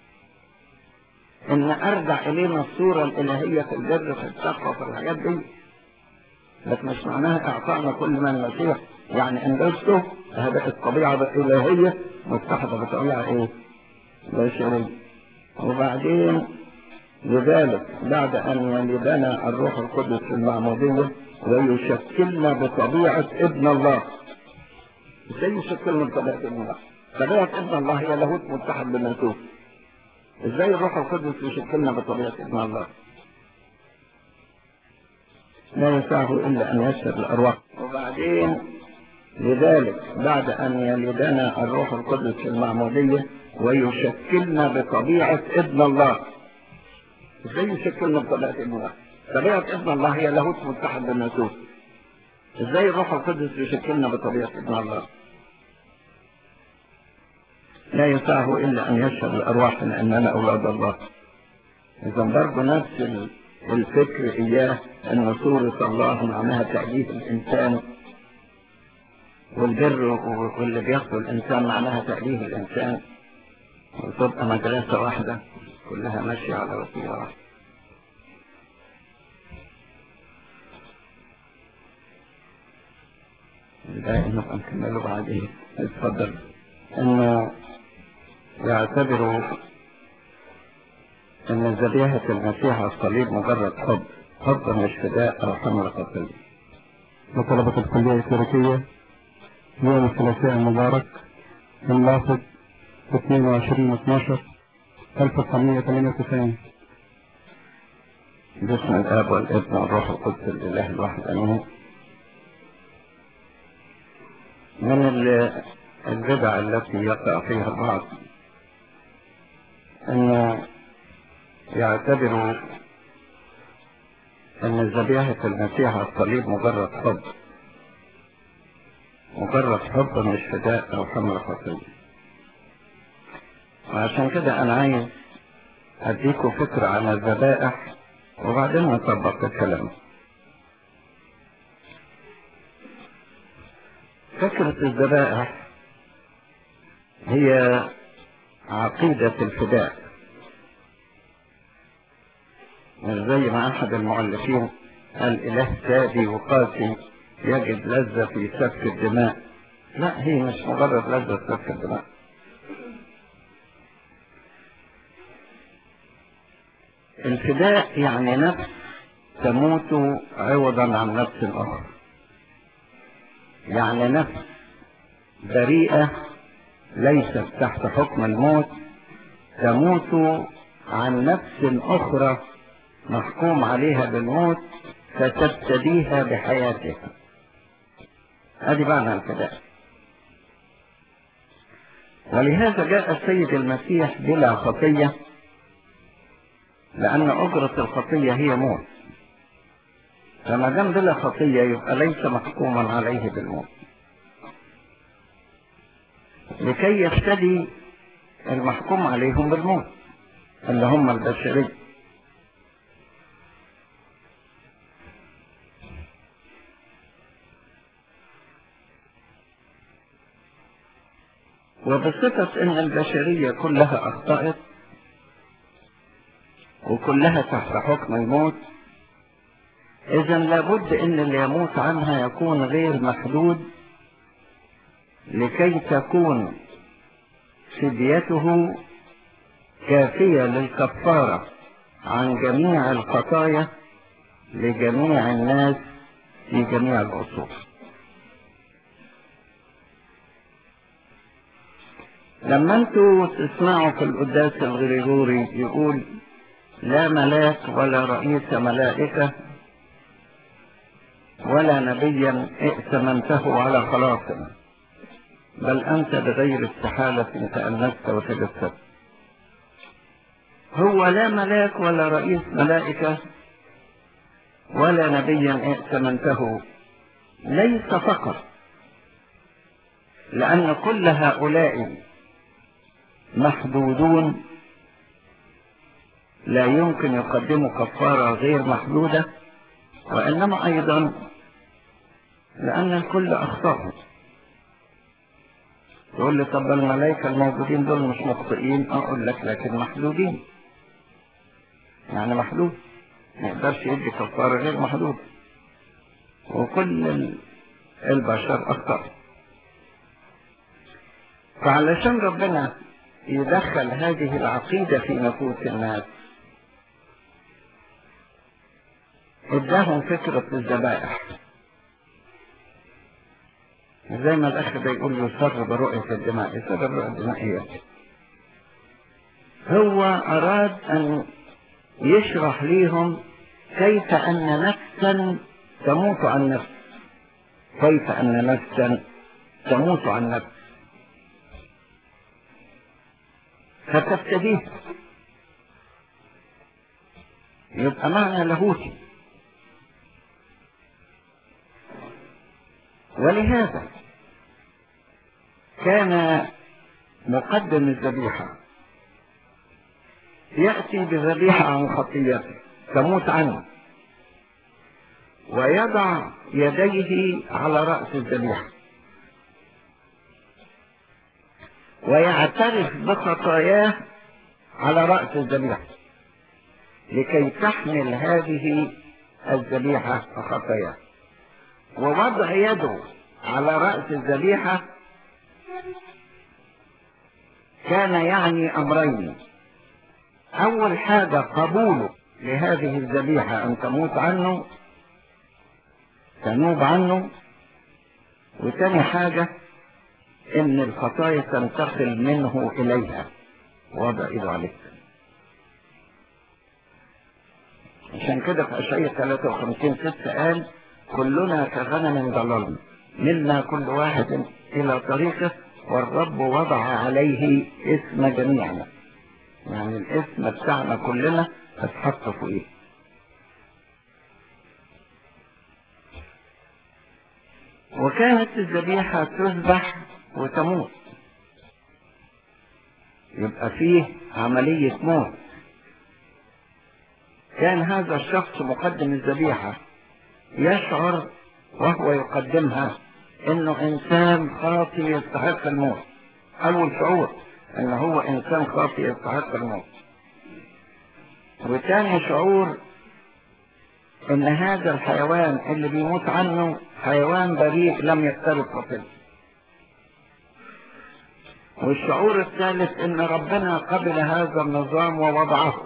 إن أرجع إلينا الصورة الإلهية في البر في التقوى في الحاجات دي لكن مش معناها إعطائنا كل ما المسيح يعني إن لسته هذه الطبيعة الإلهية متحدة بطبيعة إيه؟ بشرية وبعدين لذلك بعد أن يلدنا الروح القدس في المعمودية ويشكلنا بطبيعة ابن الله ازاي يشكلنا بطبيعة ابن الله طبيعة ابن الله هي لاهوت متحد بالناسوس ازاي الروح القدس يشكلنا بطبيعة ابن الله لا يسعه الا ان يشهد الارواح وبعدين لذلك بعد ان يلدنا الروح القدس في المعمودية ويشكلنا بطبيعة ابن الله ازاي يشكلنا بطبيعة ابن الله طبيعة ابن الله هي لاهوت متحد بالناسوس ازاي الروح القدس يشكلنا بطبيعة ابن الله لا يسعه الا ان يشهد الارواح من اننا اولاد الله اذا برضه نفس الفكر اياه ان صورة الله معناها تأليف الانسان والبر واللي بياخده الانسان معناها تأليف الانسان وتبقى مدرسة واحدة كلها ماشية على وسيلة واحدة الباقي نبقى نكمله بعدين اتفضل انه يعتبروا ان ذبيحة المسيح على الصليب مجرد حب حب مش فداء او حمل قتل وطلبة الكلية الكلاسيكية يوم الثلاثاء المبارك اللافظ 22 12 1998 باسم الاب والابن والروح القدس الاله الواحد امين من البدع التي يقع فيها البعض انه يعتبروا ان ذبيحة المسيح على الصليب مجرد حب مجرد حب مش فداء او حمل خطية وعشان كده انا عايز اديكم فكرة عن الذبائح وبعدين نطبق الكلام فكرة الذبائح هي عقيدة الفداء مش زي ما أحد المؤلفين قال إله سادي وقاسي يجد لذة في سفك الدماء لا هي مش مجرد لذة في سفك الدماء الفداء يعني نفس تموت عوضا عن نفس أخرى يعني نفس بريئة ليست تحت حكم الموت تموت عن نفس أخرى محكوم عليها بالموت فتبتديها بحياتها هذه معنى الفداء ولهذا جاء السيد المسيح بلا خطية لأن أجرة الخطية هي موت فما دام بلا خطية يبقى ليس محكوما عليه بالموت لكي يفتدي المحكوم عليهم بالموت اللي هم البشرية وبصفة ان البشرية كلها اخطأت وكلها تحت حكم الموت اذا لابد ان اللي يموت عنها يكون غير محدود لكي تكون فديته كافية للكفارة عن جميع الخطايا لجميع الناس في جميع العصور لما انتوا تسمعوا في القداس الغريغوري يقول لا ملاك ولا رئيس ملائكة ولا نبيا ائتمنته على خلاصنا بل أنت بغير استحالة تأنست وتجسدت هو لا ملاك ولا رئيس ملائكة ولا نبيا ائتمنته ليس فقط لأن كل هؤلاء محدودون لا يمكن يقدموا كفارة غير محدودة وإنما أيضا لأن الكل أخطأوا تقول لي طب الملائكة الموجودين دول مش مخطئين أقول لك لكن محدودين يعني محدود ما يقدرش يدي كفارة غير محدود وكل البشر أخطأ فعلشان ربنا يدخل هذه العقيدة في نفوس الناس اداهم فكرة الذبائح زي ما الاخ ده يقول يسر برؤية الدماء يسر برؤية الدماء هي هو اراد ان يشرح ليهم كيف ان نفسا تموت عن نفس كيف ان نفسا تموت عن نفس فتفتديه يبقى معنى لاهوتي ولهذا كان مقدم الذبيحة يأتي بذبيحة عن خطيته تموت عنه ويضع يديه على رأس الذبيحة ويعترف بخطاياه على رأس الذبيحة لكي تحمل هذه الذبيحة خطاياه ووضع يده على رأس الذبيحة كان يعني أمرين أول حاجة قبوله لهذه الذبيحة أن تموت عنه تنوب عنه وتاني حاجة إن الخطايا تنتقل منه إليها وضع إيده عليك عشان كده في أشعية 53 ستة قال كلنا كغنم ضللنا منا كل واحد إلى طريقه والرب وضع عليه اسم جميعنا يعني الاسم بتاعنا كلنا اتحط فوقيه وكانت الذبيحة تذبح وتموت يبقى فيه عملية موت كان هذا الشخص مقدم الذبيحة يشعر وهو يقدمها انه انسان خاطي يستحق الموت اول شعور ان هو انسان خاطي يستحق الموت وثاني شعور ان هذا الحيوان اللي بيموت عنه حيوان بريء لم يقترب خطيئته والشعور الثالث ان ربنا قبل هذا النظام ووضعه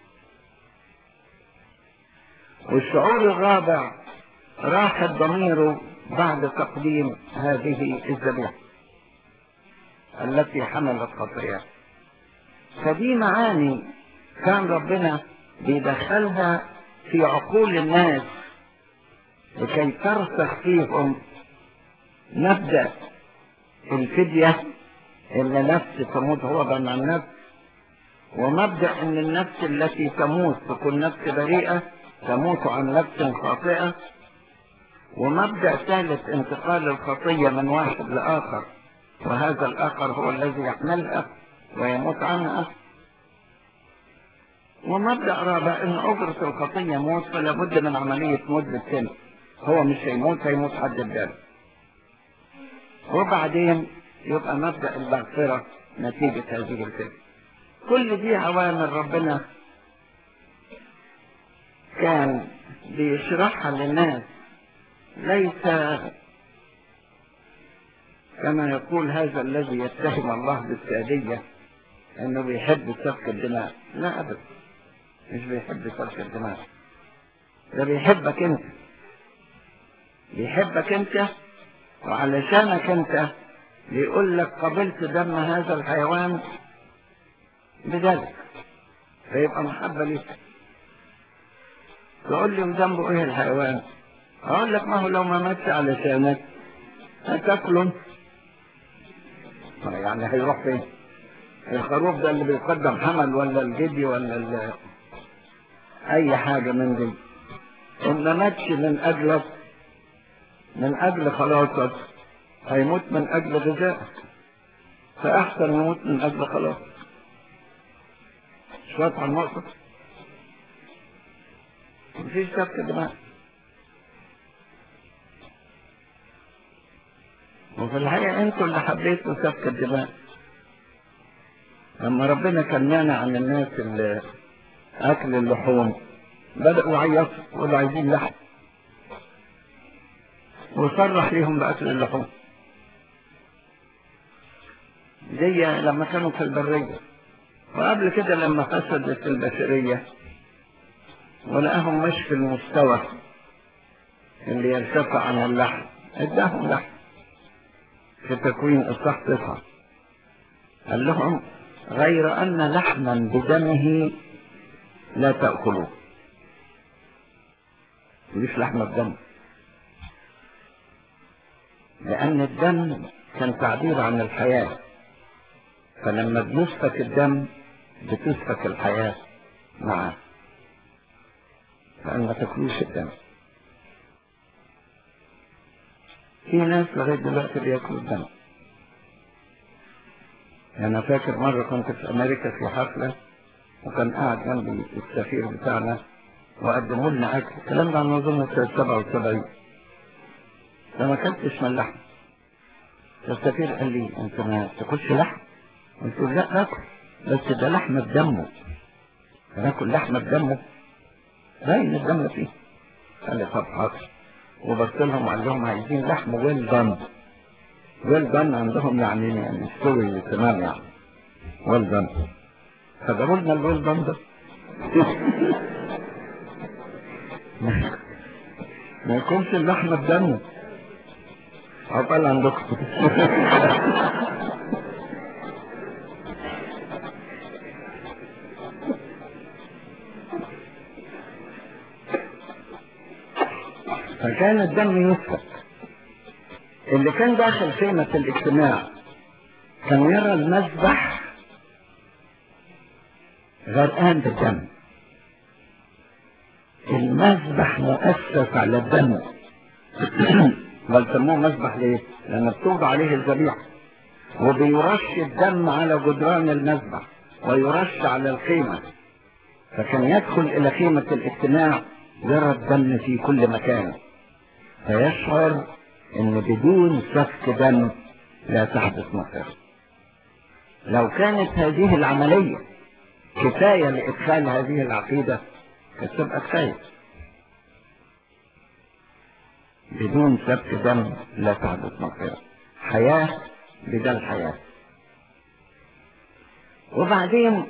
والشعور الرابع راح ضميره بعد تقديم هذه الذبيحة التي حملت خطيئة فدي معاني كان ربنا بيدخلها في عقول الناس لكي ترسخ فيهم مبدأ الفدية ان نفس تموت عوضا عن النفس ومبدأ ان النفس التي تموت تكون نفس بريئة تموت عن نفس خاطئة ومبدأ ثالث انتقال الخطية من واحد لآخر وهذا الآخر هو الذي يحملها ويموت عنها ومبدأ رابع ان أجرة الخطية موت فلا بد من عملية موت بالسن هو مش هيموت هيموت حد الدم وبعدين يبقى مبدأ المغفرة نتيجة هذه الفكرة كل دي عوامل ربنا كان بيشرحها للناس ليس كما يقول هذا الذي يتهم الله بالسادية انه بيحب سفك الدماء لا ابدا مش بيحب سفك الدماء ده بيحبك انت بيحبك انت وعلشانك انت بيقول لك قبلت دم هذا الحيوان بذلك فيبقى محبة ليك تقول لي وذنبه ايه الحيوان اقول لك ما هو لو ما ماتش علشانك هتاكله يعني هيروح فين الخروف ده اللي بيقدم حمل ولا الجدي ولا ال... اي حاجة من دي ان ما ماتش من اجلك من اجل خلاصك هيموت من اجل غذائك فاحسن يموت من اجل خلاصك مش واضحة النقطة مفيش سفك دماء وفي الحقيقة انتوا اللي حبيتوا سفك الدماء لما ربنا كان مانع عن الناس اللي اكل اللحوم بدأوا يعيطوا يقولوا عايزين لحم وصرح ليهم بأكل اللحوم دي لما كانوا في البرية وقبل كده لما فسدت البشرية ولقاهم مش في المستوى اللي يرتفع عن اللحم اداهم لحم في تكوين اصحاح تسعة قال لهم غير ان لحما بدمه لا تأكلوه مش لحم بدم لأن الدم كان تعبير عن الحياة فلما بيسفك الدم بتسفك الحياة معه لأن ما تاكلوش الدم في ناس لغاية دلوقتي بياكلوا الدم أنا فاكر مرة كنت في أمريكا في حفلة وكان قاعد جنبي السفير بتاعنا وقدموا لنا أكل الكلام ده أنا أظن في 77 فما أكلتش من اللحم فالسفير قال لي أنت ما تاكلش لحم؟ قلت له لا باكل بس ده لحم بدمه ناكل لحم بدمه باين الدم فيه قال لي طب حاضر وبص لهم وقال لهم عايزين لحم ويل دان ويل دان عندهم يعني يعني مستوي تمام يعني والدن فجابوا لنا الولدن ده ما يكونش اللحمة الدم عقبال عندكم فكان الدم يسفك اللي كان داخل خيمة الاجتماع كان يرى المذبح غرقان بالدم المذبح مؤسس على الدم بل سموه مذبح ليه؟ لأن بتوضع عليه الذبيحة وبيرش الدم على جدران المذبح ويرش على الخيمة فكان يدخل إلى خيمة الاجتماع يرى الدم في كل مكان فيشعر ان بدون سفك دم لا تحدث مغفرة لو كانت هذه العملية كفاية لإدخال هذه العقيدة كانت تبقى كفاية بدون سفك دم لا تحدث مغفرة حياة بدل حياة وبعدين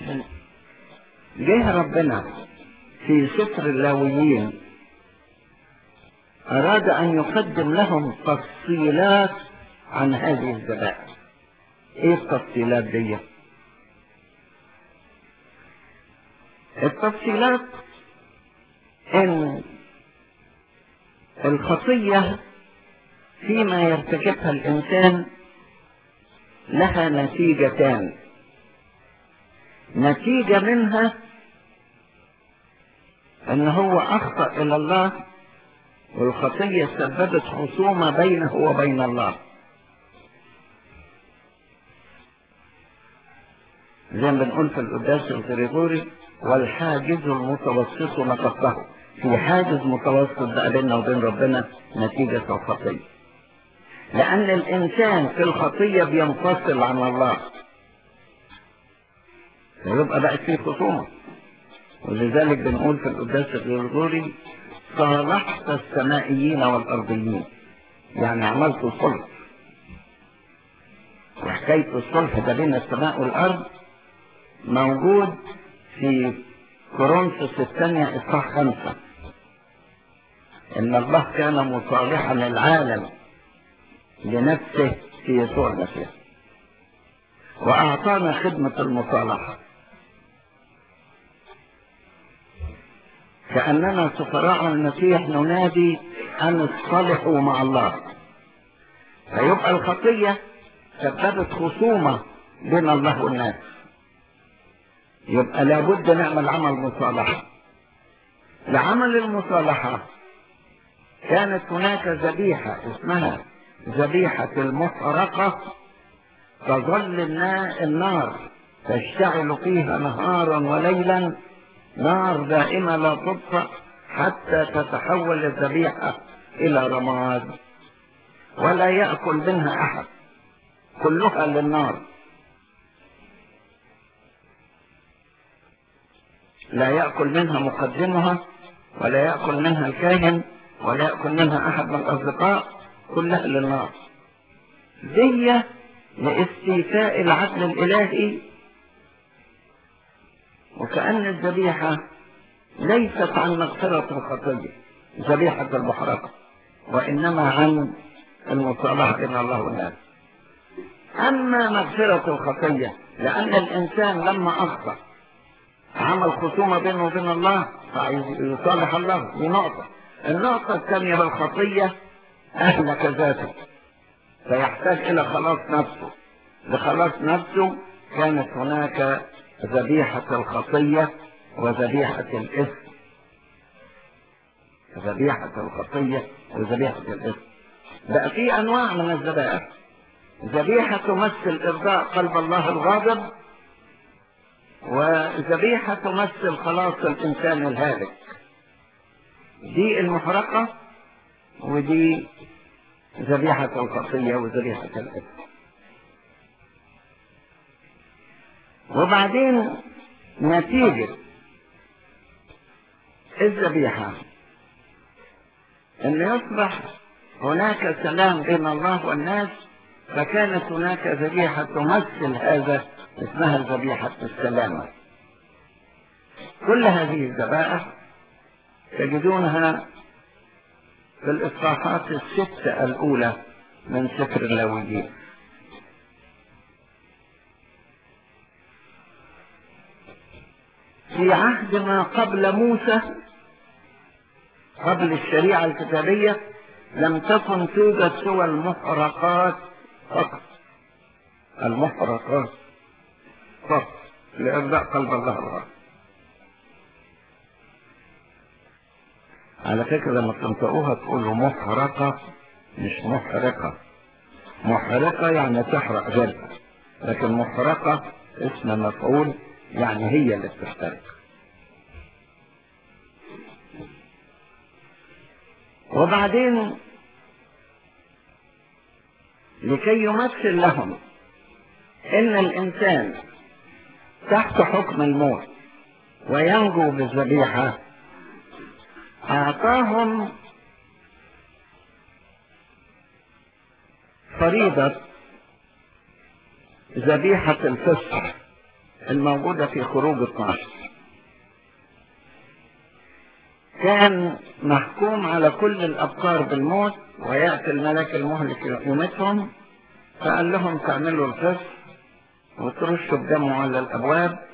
جه ربنا في سفر اللاويين أراد أن يقدم لهم تفصيلات عن هذه الذبائح إيه التفصيلات دي؟ التفصيلات إن الخطية فيما يرتكبها الإنسان لها نتيجتان نتيجة منها أن هو أخطأ إلى الله والخطية سببت خصومة بينه وبين الله زي ما بنقول في القداس الغريغوري والحاجز المتوسط نقصه في حاجز متوسط بقى بيننا وبين ربنا نتيجة الخطية لأن الإنسان في الخطية بينفصل عن الله فيبقى بقت فيه خصومة ولذلك بنقول في القداس الغريغوري صالحت السمائيين والأرضيين يعني عملت صلح وحكاية الصلح ده بين السماء والأرض موجود في كورنثوس الثانية إصحاح خمسة إن الله كان مصالحا العالم لنفسه في يسوع المسيح وأعطانا خدمة المصالحة كأننا سفراء المسيح ننادي أن اصطلحوا مع الله فيبقى الخطية سببت خصومة بين الله والناس يبقى لابد نعمل عمل مصالحة لعمل المصالحة كانت هناك ذبيحة اسمها ذبيحة المحرقة تظل النار تشتعل فيها نهارا وليلا نار دائمة لا تطفأ حتى تتحول الذبيحة إلى رماد ولا يأكل منها أحد كلها للنار لا يأكل منها مقدمها ولا يأكل منها الكاهن ولا يأكل منها أحد من الأصدقاء كلها للنار دي لاستيفاء العدل الإلهي وكأن الذبيحة ليست عن مغفرة الخطية ذبيحة المحرقة وإنما عن المصالحة بين الله والناس أما مغفرة الخطية لأن الإنسان لما أخطأ عمل خصومة بينه وبين الله فعايز يصالح الله دي نقطة النقطة الثانية بالخطية أهلك ذاته فيحتاج إلى خلاص نفسه لخلاص نفسه كانت هناك ذبيحة الخطية وذبيحة الإثم ذبيحة الخطية وذبيحة الإثم بقى في أنواع من الذبائح ذبيحة تمثل إرضاء قلب الله الغاضب وذبيحة تمثل خلاص الإنسان الهالك دي المحرقة ودي ذبيحة الخطية وذبيحة الإثم وبعدين نتيجة الذبيحة أن يصبح هناك سلام بين الله والناس فكانت هناك ذبيحة تمثل هذا اسمها ذبيحة السلامة كل هذه الذبائح تجدونها في الإصحاحات الستة الأولى من سفر اللاويين في عهد ما قبل موسى قبل الشريعة الكتابية لم تكن توجد سوى المحرقات فقط المحرقات فقط لإرضاء قلب الله الغرب على فكرة لما تنطقوها تقولوا محرقة مش محرقة محرقة يعني تحرق غيرها لكن محرقة اسم مفعول يعني هي اللي بتحترق وبعدين لكي يمثل لهم ان الانسان تحت حكم الموت وينجو بالذبيحه أعطاهم فريضة ذبيحة الفصح الموجودة في خروج 12 كان محكوم على كل الأبكار بالموت ويأتي الملك المهلك يمتهم فقال لهم تعملوا الفصح وترشوا بدمه على الأبواب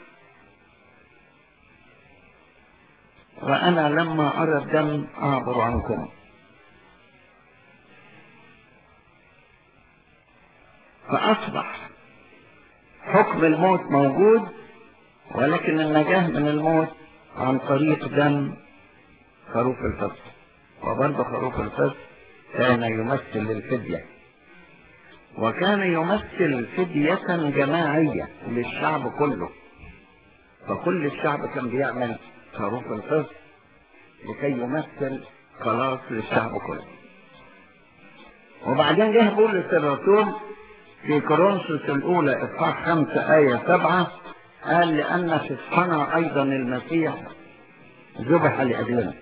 وأنا لما أرى الدم أعبر عنكم فأصبح حكم الموت موجود ولكن النجاة من الموت عن طريق دم خروف الفصل وبرضه خروف الفصل كان يمثل الفدية وكان يمثل فدية جماعية للشعب كله فكل الشعب كان بيعمل خروف الفصل لكي يمثل خلاص للشعب كله وبعدين جه بولس الرسول في كورنثوس الأولى إصحاح خمسة آية سبعة قال لأن فصحنا أيضا المسيح ذبح لأجلنا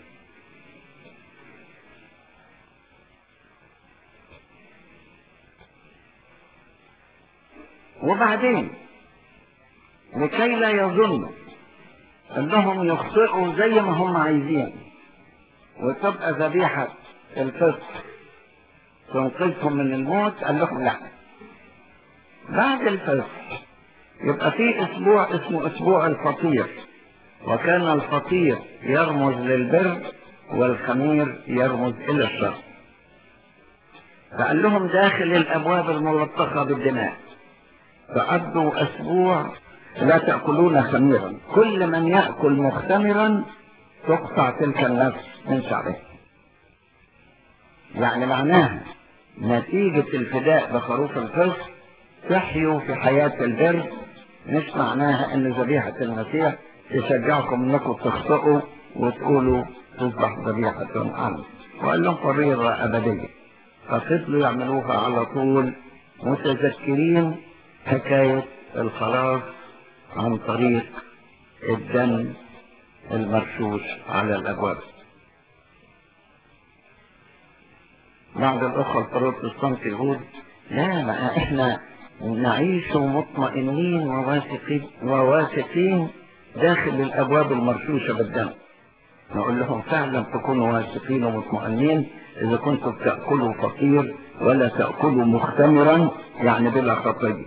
وبعدين لكي لا يظنوا انهم يخطئوا زي ما هم عايزين وتبقى ذبيحة الفصح تنقذهم من الموت قال لهم لا بعد الفصح يبقى في اسبوع اسمه اسبوع الفطير وكان الفطير يرمز للبر والخمير يرمز الى الشر فقال لهم داخل الابواب الملطخة بالدماء فقضوا اسبوع لا تأكلون خميرا كل من يأكل مختمرا تقطع تلك النفس من شعبه يعني معناها نتيجة الفداء بخروف الفصل تحيوا في حياة البر مش معناها ان ذبيحة المسيح تشجعكم انكم تخطئوا وتقولوا تصبح ذبيحة عنه وقال لهم فريضة أبدية ففضلوا يعملوها على طول متذكرين حكاية الخلاص عن طريق الدم المرشوش على الأبواب بعض الأخوة البروتستانت يقول لا ما احنا نعيش مطمئنين وواثقين وواثقين داخل الأبواب المرشوشة بالدم نقول لهم فعلا تكونوا واثقين ومطمئنين إذا كنتم تأكلوا فقير ولا تأكلوا مختمرا يعني بلا خطيه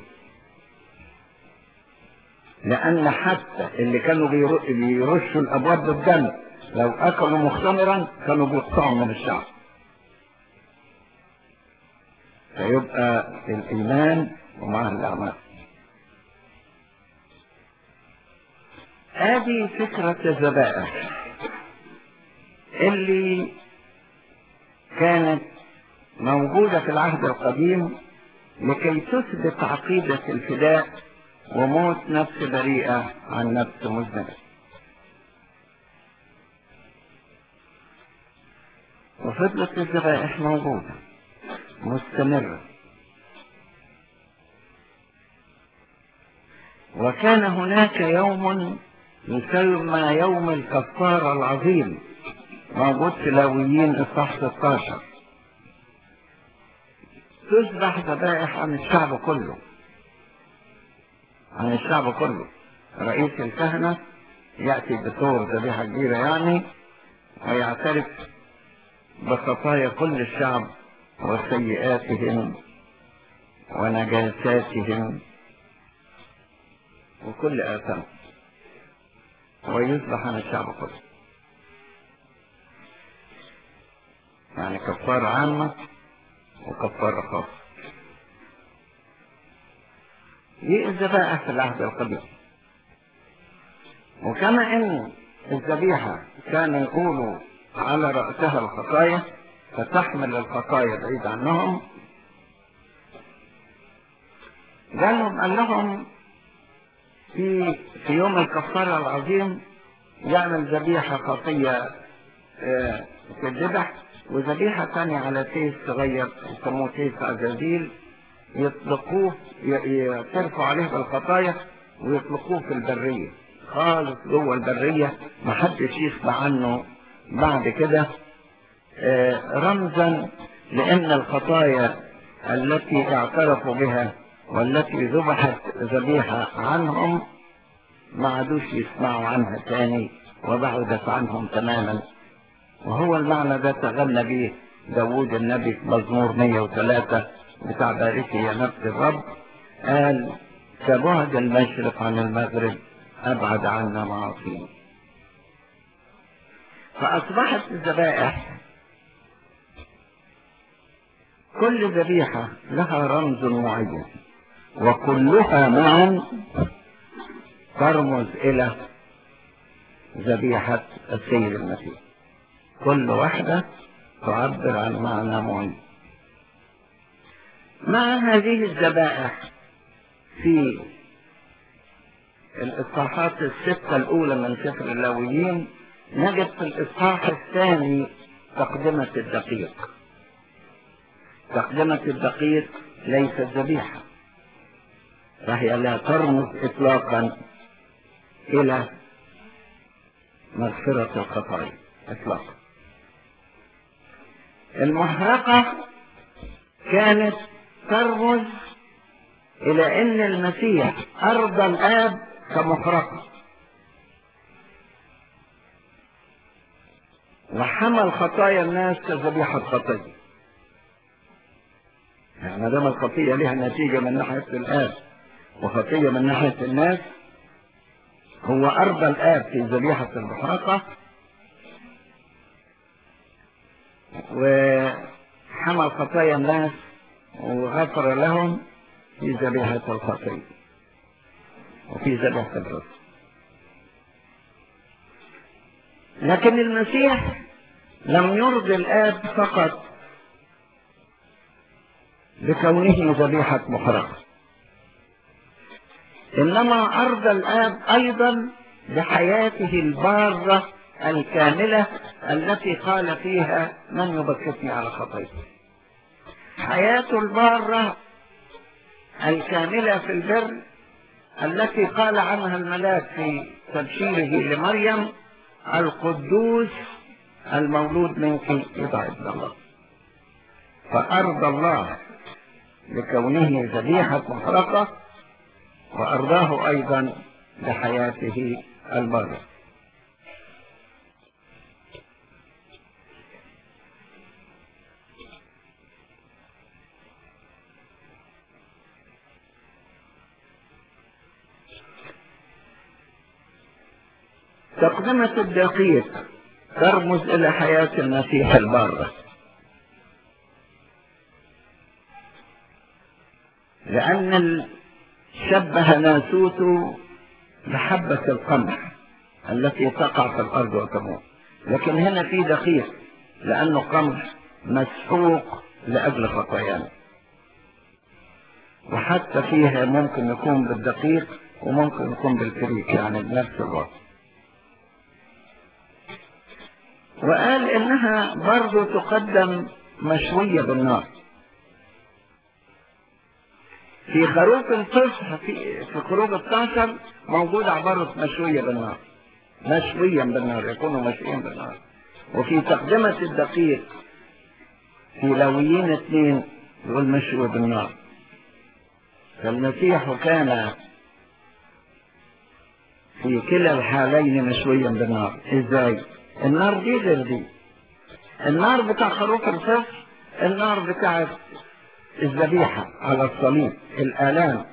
لأن حتى اللي كانوا بيرشوا الأبواب بالدم لو أكلوا مختمرا كانوا بيقطعوا من الشعب فيبقى الإيمان ومعه الأعمال هذه فكرة الذبائح اللي كانت موجودة في العهد القديم لكي تثبت عقيدة الفداء وموت نفس بريئة عن نفس مذنبة وفضلت الذبائح موجودة مستمرة وكان هناك يوم يسمى يوم الكفارة العظيم موجود في لاويين اصحاح 16 تذبح ذبائح عن الشعب كله عن الشعب كله رئيس الكهنة يأتي بصور ذبيحة كبيرة يعني ويعترف بخطايا كل الشعب وسيئاتهم ونجاساتهم وكل آثام ويصبح عن الشعب كله يعني كفارة عامة وكفارة خاصة دي الذبائح في العهد القديم وكما ان الذبيحة كانوا يقولوا على رأسها الخطايا فتحمل الخطايا بعيد عنهم قالهم قال لهم في في يوم الكفارة العظيم يعمل ذبيحة خطية آه، تذبح وذبيحة ثانية على تيس صغير يسموه تيس عزازيل يطلقوه يعترفوا عليه بالخطايا ويطلقوه في البرية خالص جوه البرية محدش يسمع عنه بعد كده آه، رمزا لأن الخطايا التي اعترفوا بها والتي ذبحت ذبيحة عنهم ما عادوش يسمعوا عنها تاني وبعدت عنهم تماما وهو المعنى ده تغنى به داوود النبي في مزمور 103 بتاع باركي يا نفس الرب قال كبعد المشرق عن المغرب أبعد عنا معاصينا فأصبحت الذبائح كل ذبيحة لها رمز معين وكلها معا ترمز إلى ذبيحة السيد المسيح كل واحدة تعبر عن معنى معين مع هذه الذبائح في الإصحاحات الستة الأولى من سفر اللاويين نجد في الإصحاح الثاني تقدمة الدقيق تقدمة الدقيق ليست ذبيحة فهي لا ترمز إطلاقا إلى مغفرة الخطايا إطلاقا المحرقة كانت ترمز إلى أن المسيح أرضى الآب كمحرقة وحمل خطايا الناس كذبيحة خطية يعني ما دام الخطية لها نتيجة من ناحية الآب وخطية من ناحية الناس هو أرضى الآب في ذبيحة المحرقة وحمل خطايا الناس وغفر لهم في ذبيحة الخطية وفي ذبيحة الرسل لكن المسيح لم يرضي الآب فقط بكونه ذبيحة محرقة إنما أرضى الآب أيضا بحياته البارة الكاملة التي قال فيها من يبكتني على خطيتي حياته البارة الكاملة في البر التي قال عنها الملاك في تبشيره لمريم القدوس المولود منك يدعى ابن الله فأرضى الله لكونه ذبيحة محرقة وأرضاه أيضا لحياته البارة تقدمة الدقيق ترمز إلى حياة المسيح البارة لأن ال- شبه ناسوت بحبة القمح التي تقع في الأرض وتموت لكن هنا في دقيق لأنه قمح مسحوق لأجل خطايانا وحتى فيها ممكن يكون بالدقيق وممكن يكون بالفريك يعني بنفس الوقت وقال انها برضو تقدم مشوية بالنار في خروف الفصح في في خروج 12 موجود عبارة مشوية بالنار مشويا بالنار يكونوا مشويين بالنار وفي تقدمة الدقيق في لويين اثنين يقول مشوي بالنار فالمسيح كان في كلا الحالين مشويا بالنار ازاي النار دي غير دي النار بتاع خروف الفصل النار بتاعت الذبيحة على الصليب الآلام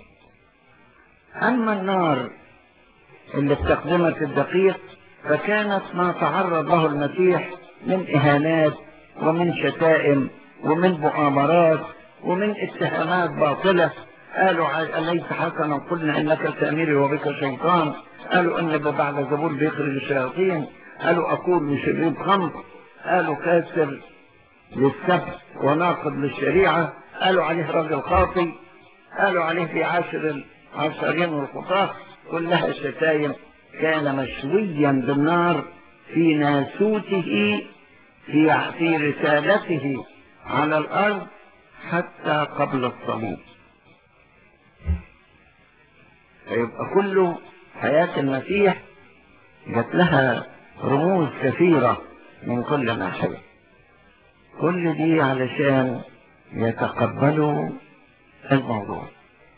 أما النار اللي استخدمت الدقيق فكانت ما تعرض له المسيح من إهانات ومن شتائم ومن مؤامرات ومن اتهامات باطلة قالوا أليس حسنا قلنا إنك سامري وبك شيطان قالوا إن بعد زبور بيخرج الشياطين قالوا أقول شريب خمر قالوا كاسر للسبت وناقض للشريعة قالوا عليه راجل خاطي قالوا عليه بيعاشر العشرين والخطاة كلها شتايم كان مشويا بالنار في ناسوته في في رسالته على الأرض حتى قبل الصليب فيبقى كله حياة المسيح جات لها رموز كثيرة من كل ناحية كل دي علشان يتقبلوا الموضوع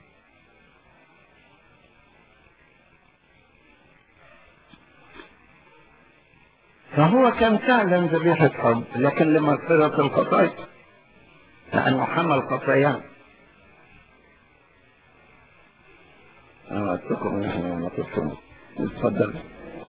فهو كان فعلا ذبيحة حب لكن لمغفرة الخطايا لأنه حمل خطايانا أنا أتركم نحن ما تفهموا اتفضل